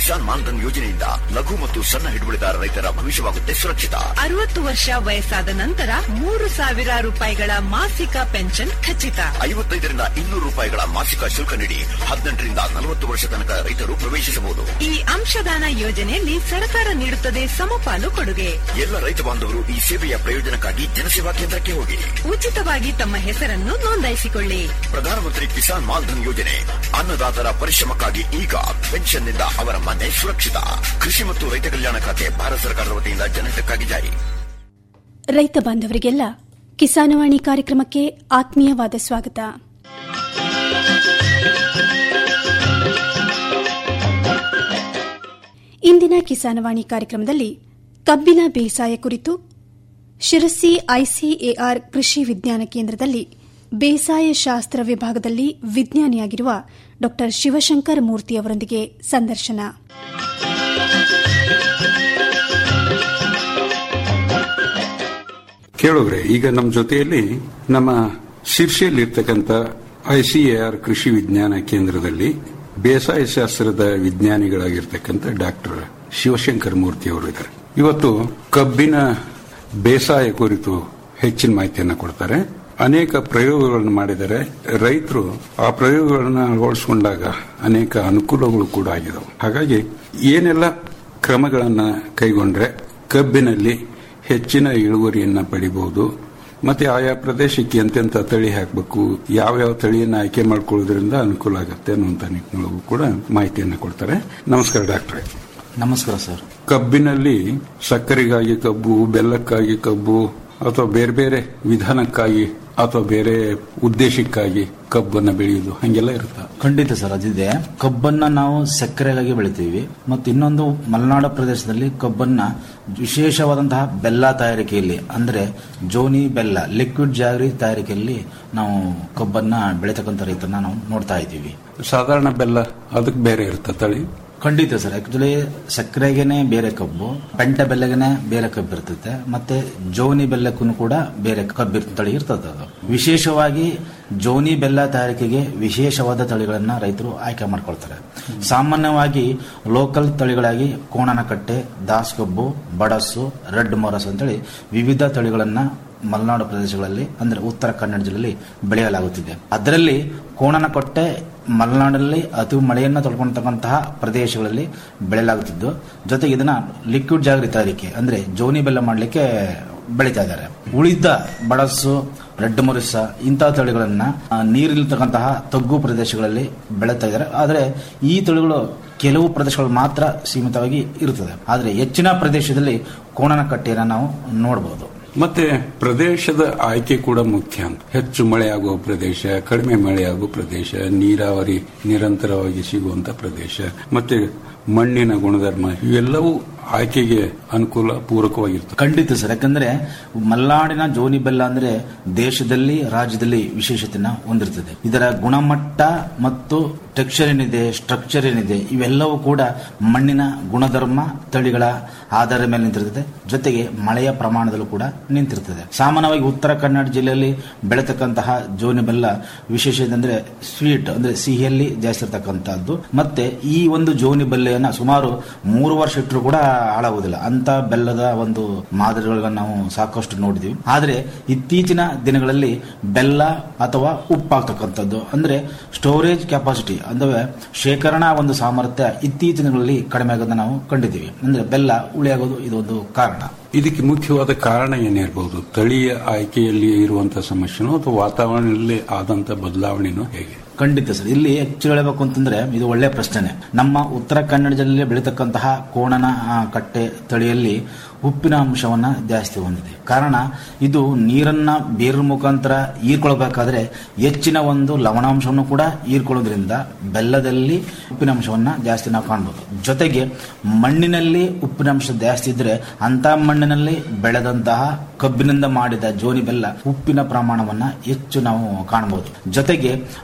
ಕಿಸಾನ್ ಮಾನ್ಧನ್ ಯೋಜನೆಯಿಂದ ಲಘು ಮತ್ತು ಸಣ್ಣ ಹಿಡುವಳಿದಾರ ರೈತರ ಭವಿಷ್ಯವಾಗುತ್ತೆ ಸುರಕ್ಷಿತ ಅರವತ್ತು ವರ್ಷ ವಯಸ್ಸಾದ ನಂತರ ಮೂರು ಸಾವಿರ ರೂಪಾಯಿಗಳ ಮಾಸಿಕ ಪೆನ್ಷನ್ ಖಚಿತ ಐವತ್ತೈದರಿಂದ ಇನ್ನೂರು ರೂಪಾಯಿಗಳ ಮಾಸಿಕ ಶುಲ್ಕ ನೀಡಿ ಹದಿನೆಂಟರಿಂದ ನಲವತ್ತು ವರ್ಷ ತನಕ ರೈತರು ಪ್ರವೇಶಿಸಬಹುದು ಈ ಅಂಶದಾನ ಯೋಜನೆಯಲ್ಲಿ ಸರ್ಕಾರ ನೀಡುತ್ತದೆ ಸಮಪಾಲು ಕೊಡುಗೆ ಎಲ್ಲ ರೈತ ಬಾಂಧವರು ಈ ಸೇವೆಯ ಪ್ರಯೋಜನಕ್ಕಾಗಿ ಜನಸೇವಾ ಕೇಂದ್ರಕ್ಕೆ ಹೋಗಿ ಉಚಿತವಾಗಿ ತಮ್ಮ ಹೆಸರನ್ನು ನೋಂದಾಯಿಸಿಕೊಳ್ಳಿ ಪ್ರಧಾನಮಂತ್ರಿ ಕಿಸಾನ್ ಮಾನ್ಧನ್ ಯೋಜನೆ ಅನ್ನದಾತರ ಪರಿಶ್ರಮಕ್ಕಾಗಿ ಈಗ ಪೆನ್ಷನ್ನಿಂದ ಅವರ ಮನೆ ಸುರಕ್ಷಿತ ಕೃಷಿ ಮತ್ತು ರೈತ ಕಲ್ಯಾಣ ಖಾತೆ ಭಾರತ ಸರ್ಕಾರದ ವತಿಯಿಂದ ಜನಹಿತಕ್ಕಾಗಿ ಜಾರಿ ರೈತ ಬಾಂಧವರಿಗೆಲ್ಲ ಕಿಸಾನವಾಣಿ ಕಾರ್ಯಕ್ರಮಕ್ಕೆ ಆತ್ಮೀಯವಾದ ಸ್ವಾಗತ ಇಂದಿನ ಕಿಸಾನವಾಣಿ ಕಾರ್ಯಕ್ರಮದಲ್ಲಿ ಕಬ್ಬಿನ ಬೇಸಾಯ ಕುರಿತು ಶಿರಸಿ ಐಸಿಎಆರ್ ಕೃಷಿ ವಿಜ್ಞಾನ ಕೇಂದ್ರದಲ್ಲಿ ಬೇಸಾಯ ಶಾಸ್ತ್ರ ವಿಭಾಗದಲ್ಲಿ ವಿಜ್ಞಾನಿಯಾಗಿರುವ ಡಾ ಶಿವಶಂಕರ ಮೂರ್ತಿ ಅವರೊಂದಿಗೆ ಸಂದರ್ಶನ ಕೇಳುಗ್ರೆ ಈಗ ನಮ್ಮ ಜೊತೆಯಲ್ಲಿ ನಮ್ಮ ಶಿರ್ಷೆಯಲ್ಲಿರ್ತಕ್ಕಂಥ ಐಸಿಎಆರ್ ಕೃಷಿ ವಿಜ್ಞಾನ ಕೇಂದ್ರದಲ್ಲಿ ಬೇಸಾಯ ಶಾಸ್ತ್ರದ ವಿಜ್ಞಾನಿಗಳಾಗಿರ್ತಕ್ಕಂಥ ಡಾಕ್ಟರ್ ಶಿವಶಂಕರ್ ಮೂರ್ತಿ ಅವರು ಇದ್ದಾರೆ ಇವತ್ತು ಕಬ್ಬಿನ ಬೇಸಾಯ ಕುರಿತು ಹೆಚ್ಚಿನ ಮಾಹಿತಿಯನ್ನು ಕೊಡ್ತಾರೆ ಅನೇಕ ಪ್ರಯೋಗಗಳನ್ನು ಮಾಡಿದರೆ ರೈತರು ಆ ಪ್ರಯೋಗಗಳನ್ನು ಅಳವಡಿಸಿಕೊಂಡಾಗ ಅನೇಕ ಅನುಕೂಲಗಳು ಕೂಡ ಆಗಿದವು ಹಾಗಾಗಿ ಏನೆಲ್ಲ ಕ್ರಮಗಳನ್ನು ಕೈಗೊಂಡ್ರೆ ಕಬ್ಬಿನಲ್ಲಿ ಹೆಚ್ಚಿನ ಇಳುವರಿಯನ್ನ ಪಡಿಬಹುದು ಮತ್ತೆ ಆಯಾ ಪ್ರದೇಶಕ್ಕೆ ಎಂತೆಂತ ತಳಿ ಹಾಕಬೇಕು ಯಾವ್ಯಾವ ತಳಿಯನ್ನು ಆಯ್ಕೆ ಮಾಡ್ಕೊಳ್ಳೋದ್ರಿಂದ ಅನುಕೂಲ ಆಗುತ್ತೆ ಅನ್ನುವಂತ ನಿಟ್ಟಿನೊಳಗೂ ಕೂಡ ಮಾಹಿತಿಯನ್ನು ಕೊಡ್ತಾರೆ ನಮಸ್ಕಾರ ಡಾಕ್ಟ್ರೆ ನಮಸ್ಕಾರ ಸರ್ ಕಬ್ಬಿನಲ್ಲಿ ಸಕ್ಕರೆಗಾಗಿ ಕಬ್ಬು ಬೆಲ್ಲಕ್ಕಾಗಿ ಕಬ್ಬು ಅಥವಾ ಬೇರೆ ಬೇರೆ ವಿಧಾನಕ್ಕಾಗಿ ಅಥವಾ ಬೇರೆ ಉದ್ದೇಶಕ್ಕಾಗಿ ಕಬ್ಬನ್ನು ಬೆಳೆಯುವುದು ಹಂಗೆಲ್ಲ ಇರುತ್ತಾ ಖಂಡಿತ ಸರ್ ಅದಿದೆ ಕಬ್ಬನ್ನ ನಾವು ಸಕ್ಕರೆಗಾಗಿ ಬೆಳಿತೀವಿ ಮತ್ತು ಇನ್ನೊಂದು ಮಲೆನಾಡು ಪ್ರದೇಶದಲ್ಲಿ ಕಬ್ಬನ್ನ ವಿಶೇಷವಾದಂತಹ ಬೆಲ್ಲ ತಯಾರಿಕೆಯಲ್ಲಿ ಅಂದ್ರೆ ಜೋನಿ ಬೆಲ್ಲ ಲಿಕ್ವಿಡ್ ಜಾಗರಿ ತಯಾರಿಕೆಯಲ್ಲಿ ನಾವು ಕಬ್ಬನ್ನ ಬೆಳೀತಕ್ಕಂಥ ರೈತರನ್ನ ನಾವು ನೋಡ್ತಾ ಇದ್ದೀವಿ ಸಾಧಾರಣ ಬೆಲ್ಲ ಅದಕ್ಕೆ ಬೇರೆ ಇರುತ್ತೆ ತಳಿ ಖಂಡಿತ ಸರ್ ಆಕ್ಚುಲಿ ಸಕ್ಕರೆಗೆನೆ ಬೇರೆ ಕಬ್ಬು ಪೆಂಟ ಬೆಲ್ಲಗೆನೆ ಬೇರೆ ಕಬ್ಬು ಇರ್ತದೆ ಮತ್ತೆ ಜೋನಿ ಬೆಲ್ಲಕ್ಕೂ ಕೂಡ ಬೇರೆ ಕಬ್ಬು ಇರ್- ತಳಿ ಇರ್ತದೆ ಅದು ವಿಶೇಷವಾಗಿ ಜೋನಿ ಬೆಲ್ಲ ತಯಾರಿಕೆಗೆ ವಿಶೇಷವಾದ ತಳಿಗಳನ್ನ ರೈತರು ಆಯ್ಕೆ ಮಾಡ್ಕೊಳ್ತಾರೆ ಸಾಮಾನ್ಯವಾಗಿ ಲೋಕಲ್ ತಳಿಗಳಾಗಿ ಕೋಣನಕಟ್ಟೆ ದಾಸ್ ಕಬ್ಬು ಬಡಸ್ಸು ರೆಡ್ ಮೊರಸ್ ಅಂತೇಳಿ ವಿವಿಧ ತಳಿಗಳನ್ನ ಮಲೆನಾಡು ಪ್ರದೇಶಗಳಲ್ಲಿ ಅಂದ್ರೆ ಉತ್ತರ ಕನ್ನಡ ಜಿಲ್ಲೆಯಲ್ಲಿ ಬೆಳೆಯಲಾಗುತ್ತಿದೆ ಅದರಲ್ಲಿ ಕೋಣನಕೊಟ್ಟೆ ಮಲೆನಾಡಲ್ಲಿ ಅತಿ ಮಳೆಯನ್ನು ತೊಡ್ಕೊಳ್ತಕ್ಕಂತಹ ಪ್ರದೇಶಗಳಲ್ಲಿ ಬೆಳೆಯಲಾಗುತ್ತಿದ್ದು ಜೊತೆಗೆ ಇದನ್ನ ಲಿಕ್ವಿಡ್ ಜಾಗರಿ ತಯಾರಿಕೆ ಅಂದ್ರೆ ಜೋನಿ ಬೆಲ್ಲ ಮಾಡಲಿಕ್ಕೆ ಬೆಳೀತಾ ಇದ್ದಾರೆ ಉಳಿದ ಬಡಸ್ಸು ರೆಡ್ ಮೊರಿಸ ಇಂತಹ ತಳಿಗಳನ್ನ ಆ, ನೀರಿಲ್ತಕ್ಕಂತಹ ತಗ್ಗು ಪ್ರದೇಶಗಳಲ್ಲಿ ಬೆಳೀತಾ ಇದ್ದಾರೆ ಆದರೆ ಈ ತಳಿಗಳು ಕೆಲವು ಪ್ರದೇಶಗಳು ಮಾತ್ರ ಸೀಮಿತವಾಗಿ ಇರುತ್ತದೆ ಆದರೆ ಹೆಚ್ಚಿನ ಪ್ರದೇಶದಲ್ಲಿ ಕೋಣನ ಕಟ್ಟೆಯನ್ನು ನಾವು ನೋಡಬಹುದು ಮತ್ತೆ ಪ್ರದೇಶದ ಆಯ್ಕೆ ಕೂಡ ಮುಖ್ಯ ಅಂತ ಹೆಚ್ಚು ಮಳೆಯಾಗುವ ಪ್ರದೇಶ ಕಡಿಮೆ ಮಳೆಯಾಗುವ ಪ್ರದೇಶ ನೀರಾವರಿ ನಿರಂತರವಾಗಿ ಸಿಗುವಂತ ಪ್ರದೇಶ ಮತ್ತೆ ಮಣ್ಣಿನ ಗುಣಧರ್ಮ ಇವೆಲ್ಲವೂ ಆಯ್ಕೆಗೆ ಅನುಕೂಲ ಪೂರಕವಾಗಿರ್ತದೆ ಖಂಡಿತ ಸರ್ ಯಾಕಂದ್ರೆ ಮಲೆನಾಡಿನ ಜೋನಿ ಬೆಲ್ಲ ಅಂದ್ರೆ ದೇಶದಲ್ಲಿ ರಾಜ್ಯದಲ್ಲಿ ವಿಶೇಷತೆನ ಹೊಂದಿರ್ತದೆ ಇದರ ಗುಣಮಟ್ಟ ಮತ್ತು ಟೆಕ್ಸ್ಚರ್ ಏನಿದೆ ಸ್ಟ್ರಕ್ಚರ್ ಏನಿದೆ ಇವೆಲ್ಲವೂ ಕೂಡ ಮಣ್ಣಿನ ಗುಣಧರ್ಮ ತಳಿಗಳ ಆಧಾರದ ಮೇಲೆ ನಿಂತಿರ್ತದೆ ಜೊತೆಗೆ ಮಳೆಯ ಪ್ರಮಾಣದಲ್ಲೂ ಕೂಡ ನಿಂತಿರ್ತದೆ ಸಾಮಾನ್ಯವಾಗಿ ಉತ್ತರ ಕನ್ನಡ ಜಿಲ್ಲೆಯಲ್ಲಿ ಬೆಳೆತಕ್ಕಂತಹ ಜೋನಿ ಬೆಲ್ಲ ವಿಶೇಷ ಅಂದ್ರೆ ಸ್ವೀಟ್ ಅಂದ್ರೆ ಸಿಹಿಯಲ್ಲಿ ಜಾಸ್ತಿ ಇರ್ತಕ್ಕಂಥದ್ದು ಮತ್ತೆ ಈ ಒಂದು ಜೋನಿ ಬೆಲ್ಲೆಯನ್ನ ಸುಮಾರು ಮೂರು ವರ್ಷ ಇಟ್ಟರು ಕೂಡ ಹಾಳಾಗುವುದಿಲ್ಲ ಅಂತ ಬೆಲ್ಲದ ಒಂದು ಮಾದರಿಗಳನ್ನ ನಾವು ಸಾಕಷ್ಟು ನೋಡಿದೀವಿ ಆದ್ರೆ ಇತ್ತೀಚಿನ ದಿನಗಳಲ್ಲಿ ಬೆಲ್ಲ ಅಥವಾ ಉಪ್ಪಾಗ್ತಕ್ಕಂಥದ್ದು ಅಂದ್ರೆ ಸ್ಟೋರೇಜ್ ಕೆಪಾಸಿಟಿ ಅಂದ್ರೆ ಶೇಖರಣಾ ಒಂದು ಸಾಮರ್ಥ್ಯ ಇತ್ತೀಚಿನ ದಿನಗಳಲ್ಲಿ ಕಡಿಮೆ ಆಗೋದನ್ನ ನಾವು ಕಂಡಿದ್ದೀವಿ ಅಂದ್ರೆ ಬೆಲ್ಲ ಉಳಿಯಾಗೋದು ಇದೊಂದು ಕಾರಣ ಇದಕ್ಕೆ ಮುಖ್ಯವಾದ ಕಾರಣ ಏನಿರಬಹುದು ತಳಿಯ ಆಯ್ಕೆಯಲ್ಲಿ ಇರುವಂತಹ ಸಮಸ್ಯೆನೋ ಅಥವಾ ವಾತಾವರಣದಲ್ಲಿ ಆದಂತ ಬದಲಾವಣೆನೋ ಹೇಗೆ ಖಂಡಿತ ಸರ್ ಇಲ್ಲಿ ಹೆಚ್ಚು ಹೇಳಬೇಕು ಅಂತಂದ್ರೆ ಇದು ಒಳ್ಳೆ ಪ್ರಶ್ನೆ ನಮ್ಮ ಉತ್ತರ ಕನ್ನಡ ಜಿಲ್ಲೆಯಲ್ಲಿ ಬೆಳೀತಕ್ಕಂತಹ ಕೋಣನ ಆ, ಕಟ್ಟೆ ತಳಿಯಲ್ಲಿ ಉಪ್ಪಿನ ಅಂಶವನ್ನ ಜಾಸ್ತಿ ಹೊಂದಿದೆ ಕಾರಣ ಇದು ನೀರನ್ನ ಬೇರಿನ ಮುಖಾಂತರ ಹೀರ್ಕೊಳ್ಬೇಕಾದ್ರೆ ಹೆಚ್ಚಿನ ಒಂದು ಲವಣಾಂಶವನ್ನು ಕೂಡ ಹೀರ್ಕೊಳ್ಳೋದ್ರಿಂದ ಬೆಲ್ಲದಲ್ಲಿ ಉಪ್ಪಿನ ಅಂಶವನ್ನ ಜಾಸ್ತಿ ನಾವು ಕಾಣಬಹುದು ಜೊತೆಗೆ ಮಣ್ಣಿನಲ್ಲಿ ಉಪ್ಪಿನ ಅಂಶ ಜಾಸ್ತಿ ಇದ್ರೆ ಅಂತ ಮಣ್ಣಿನಲ್ಲಿ ಬೆಳೆದಂತಹ ಕಬ್ಬಿನಿಂದ ಮಾಡಿದ ಜೋನಿ ಬೆಲ್ಲ ಉಪ್ಪಿನ ಪ್ರಮಾಣವನ್ನ ಹೆಚ್ಚು ನಾವು ಕಾಣಬಹುದು ಜೊತೆಗೆ ನಾವು ಉದಾಹರಣೆ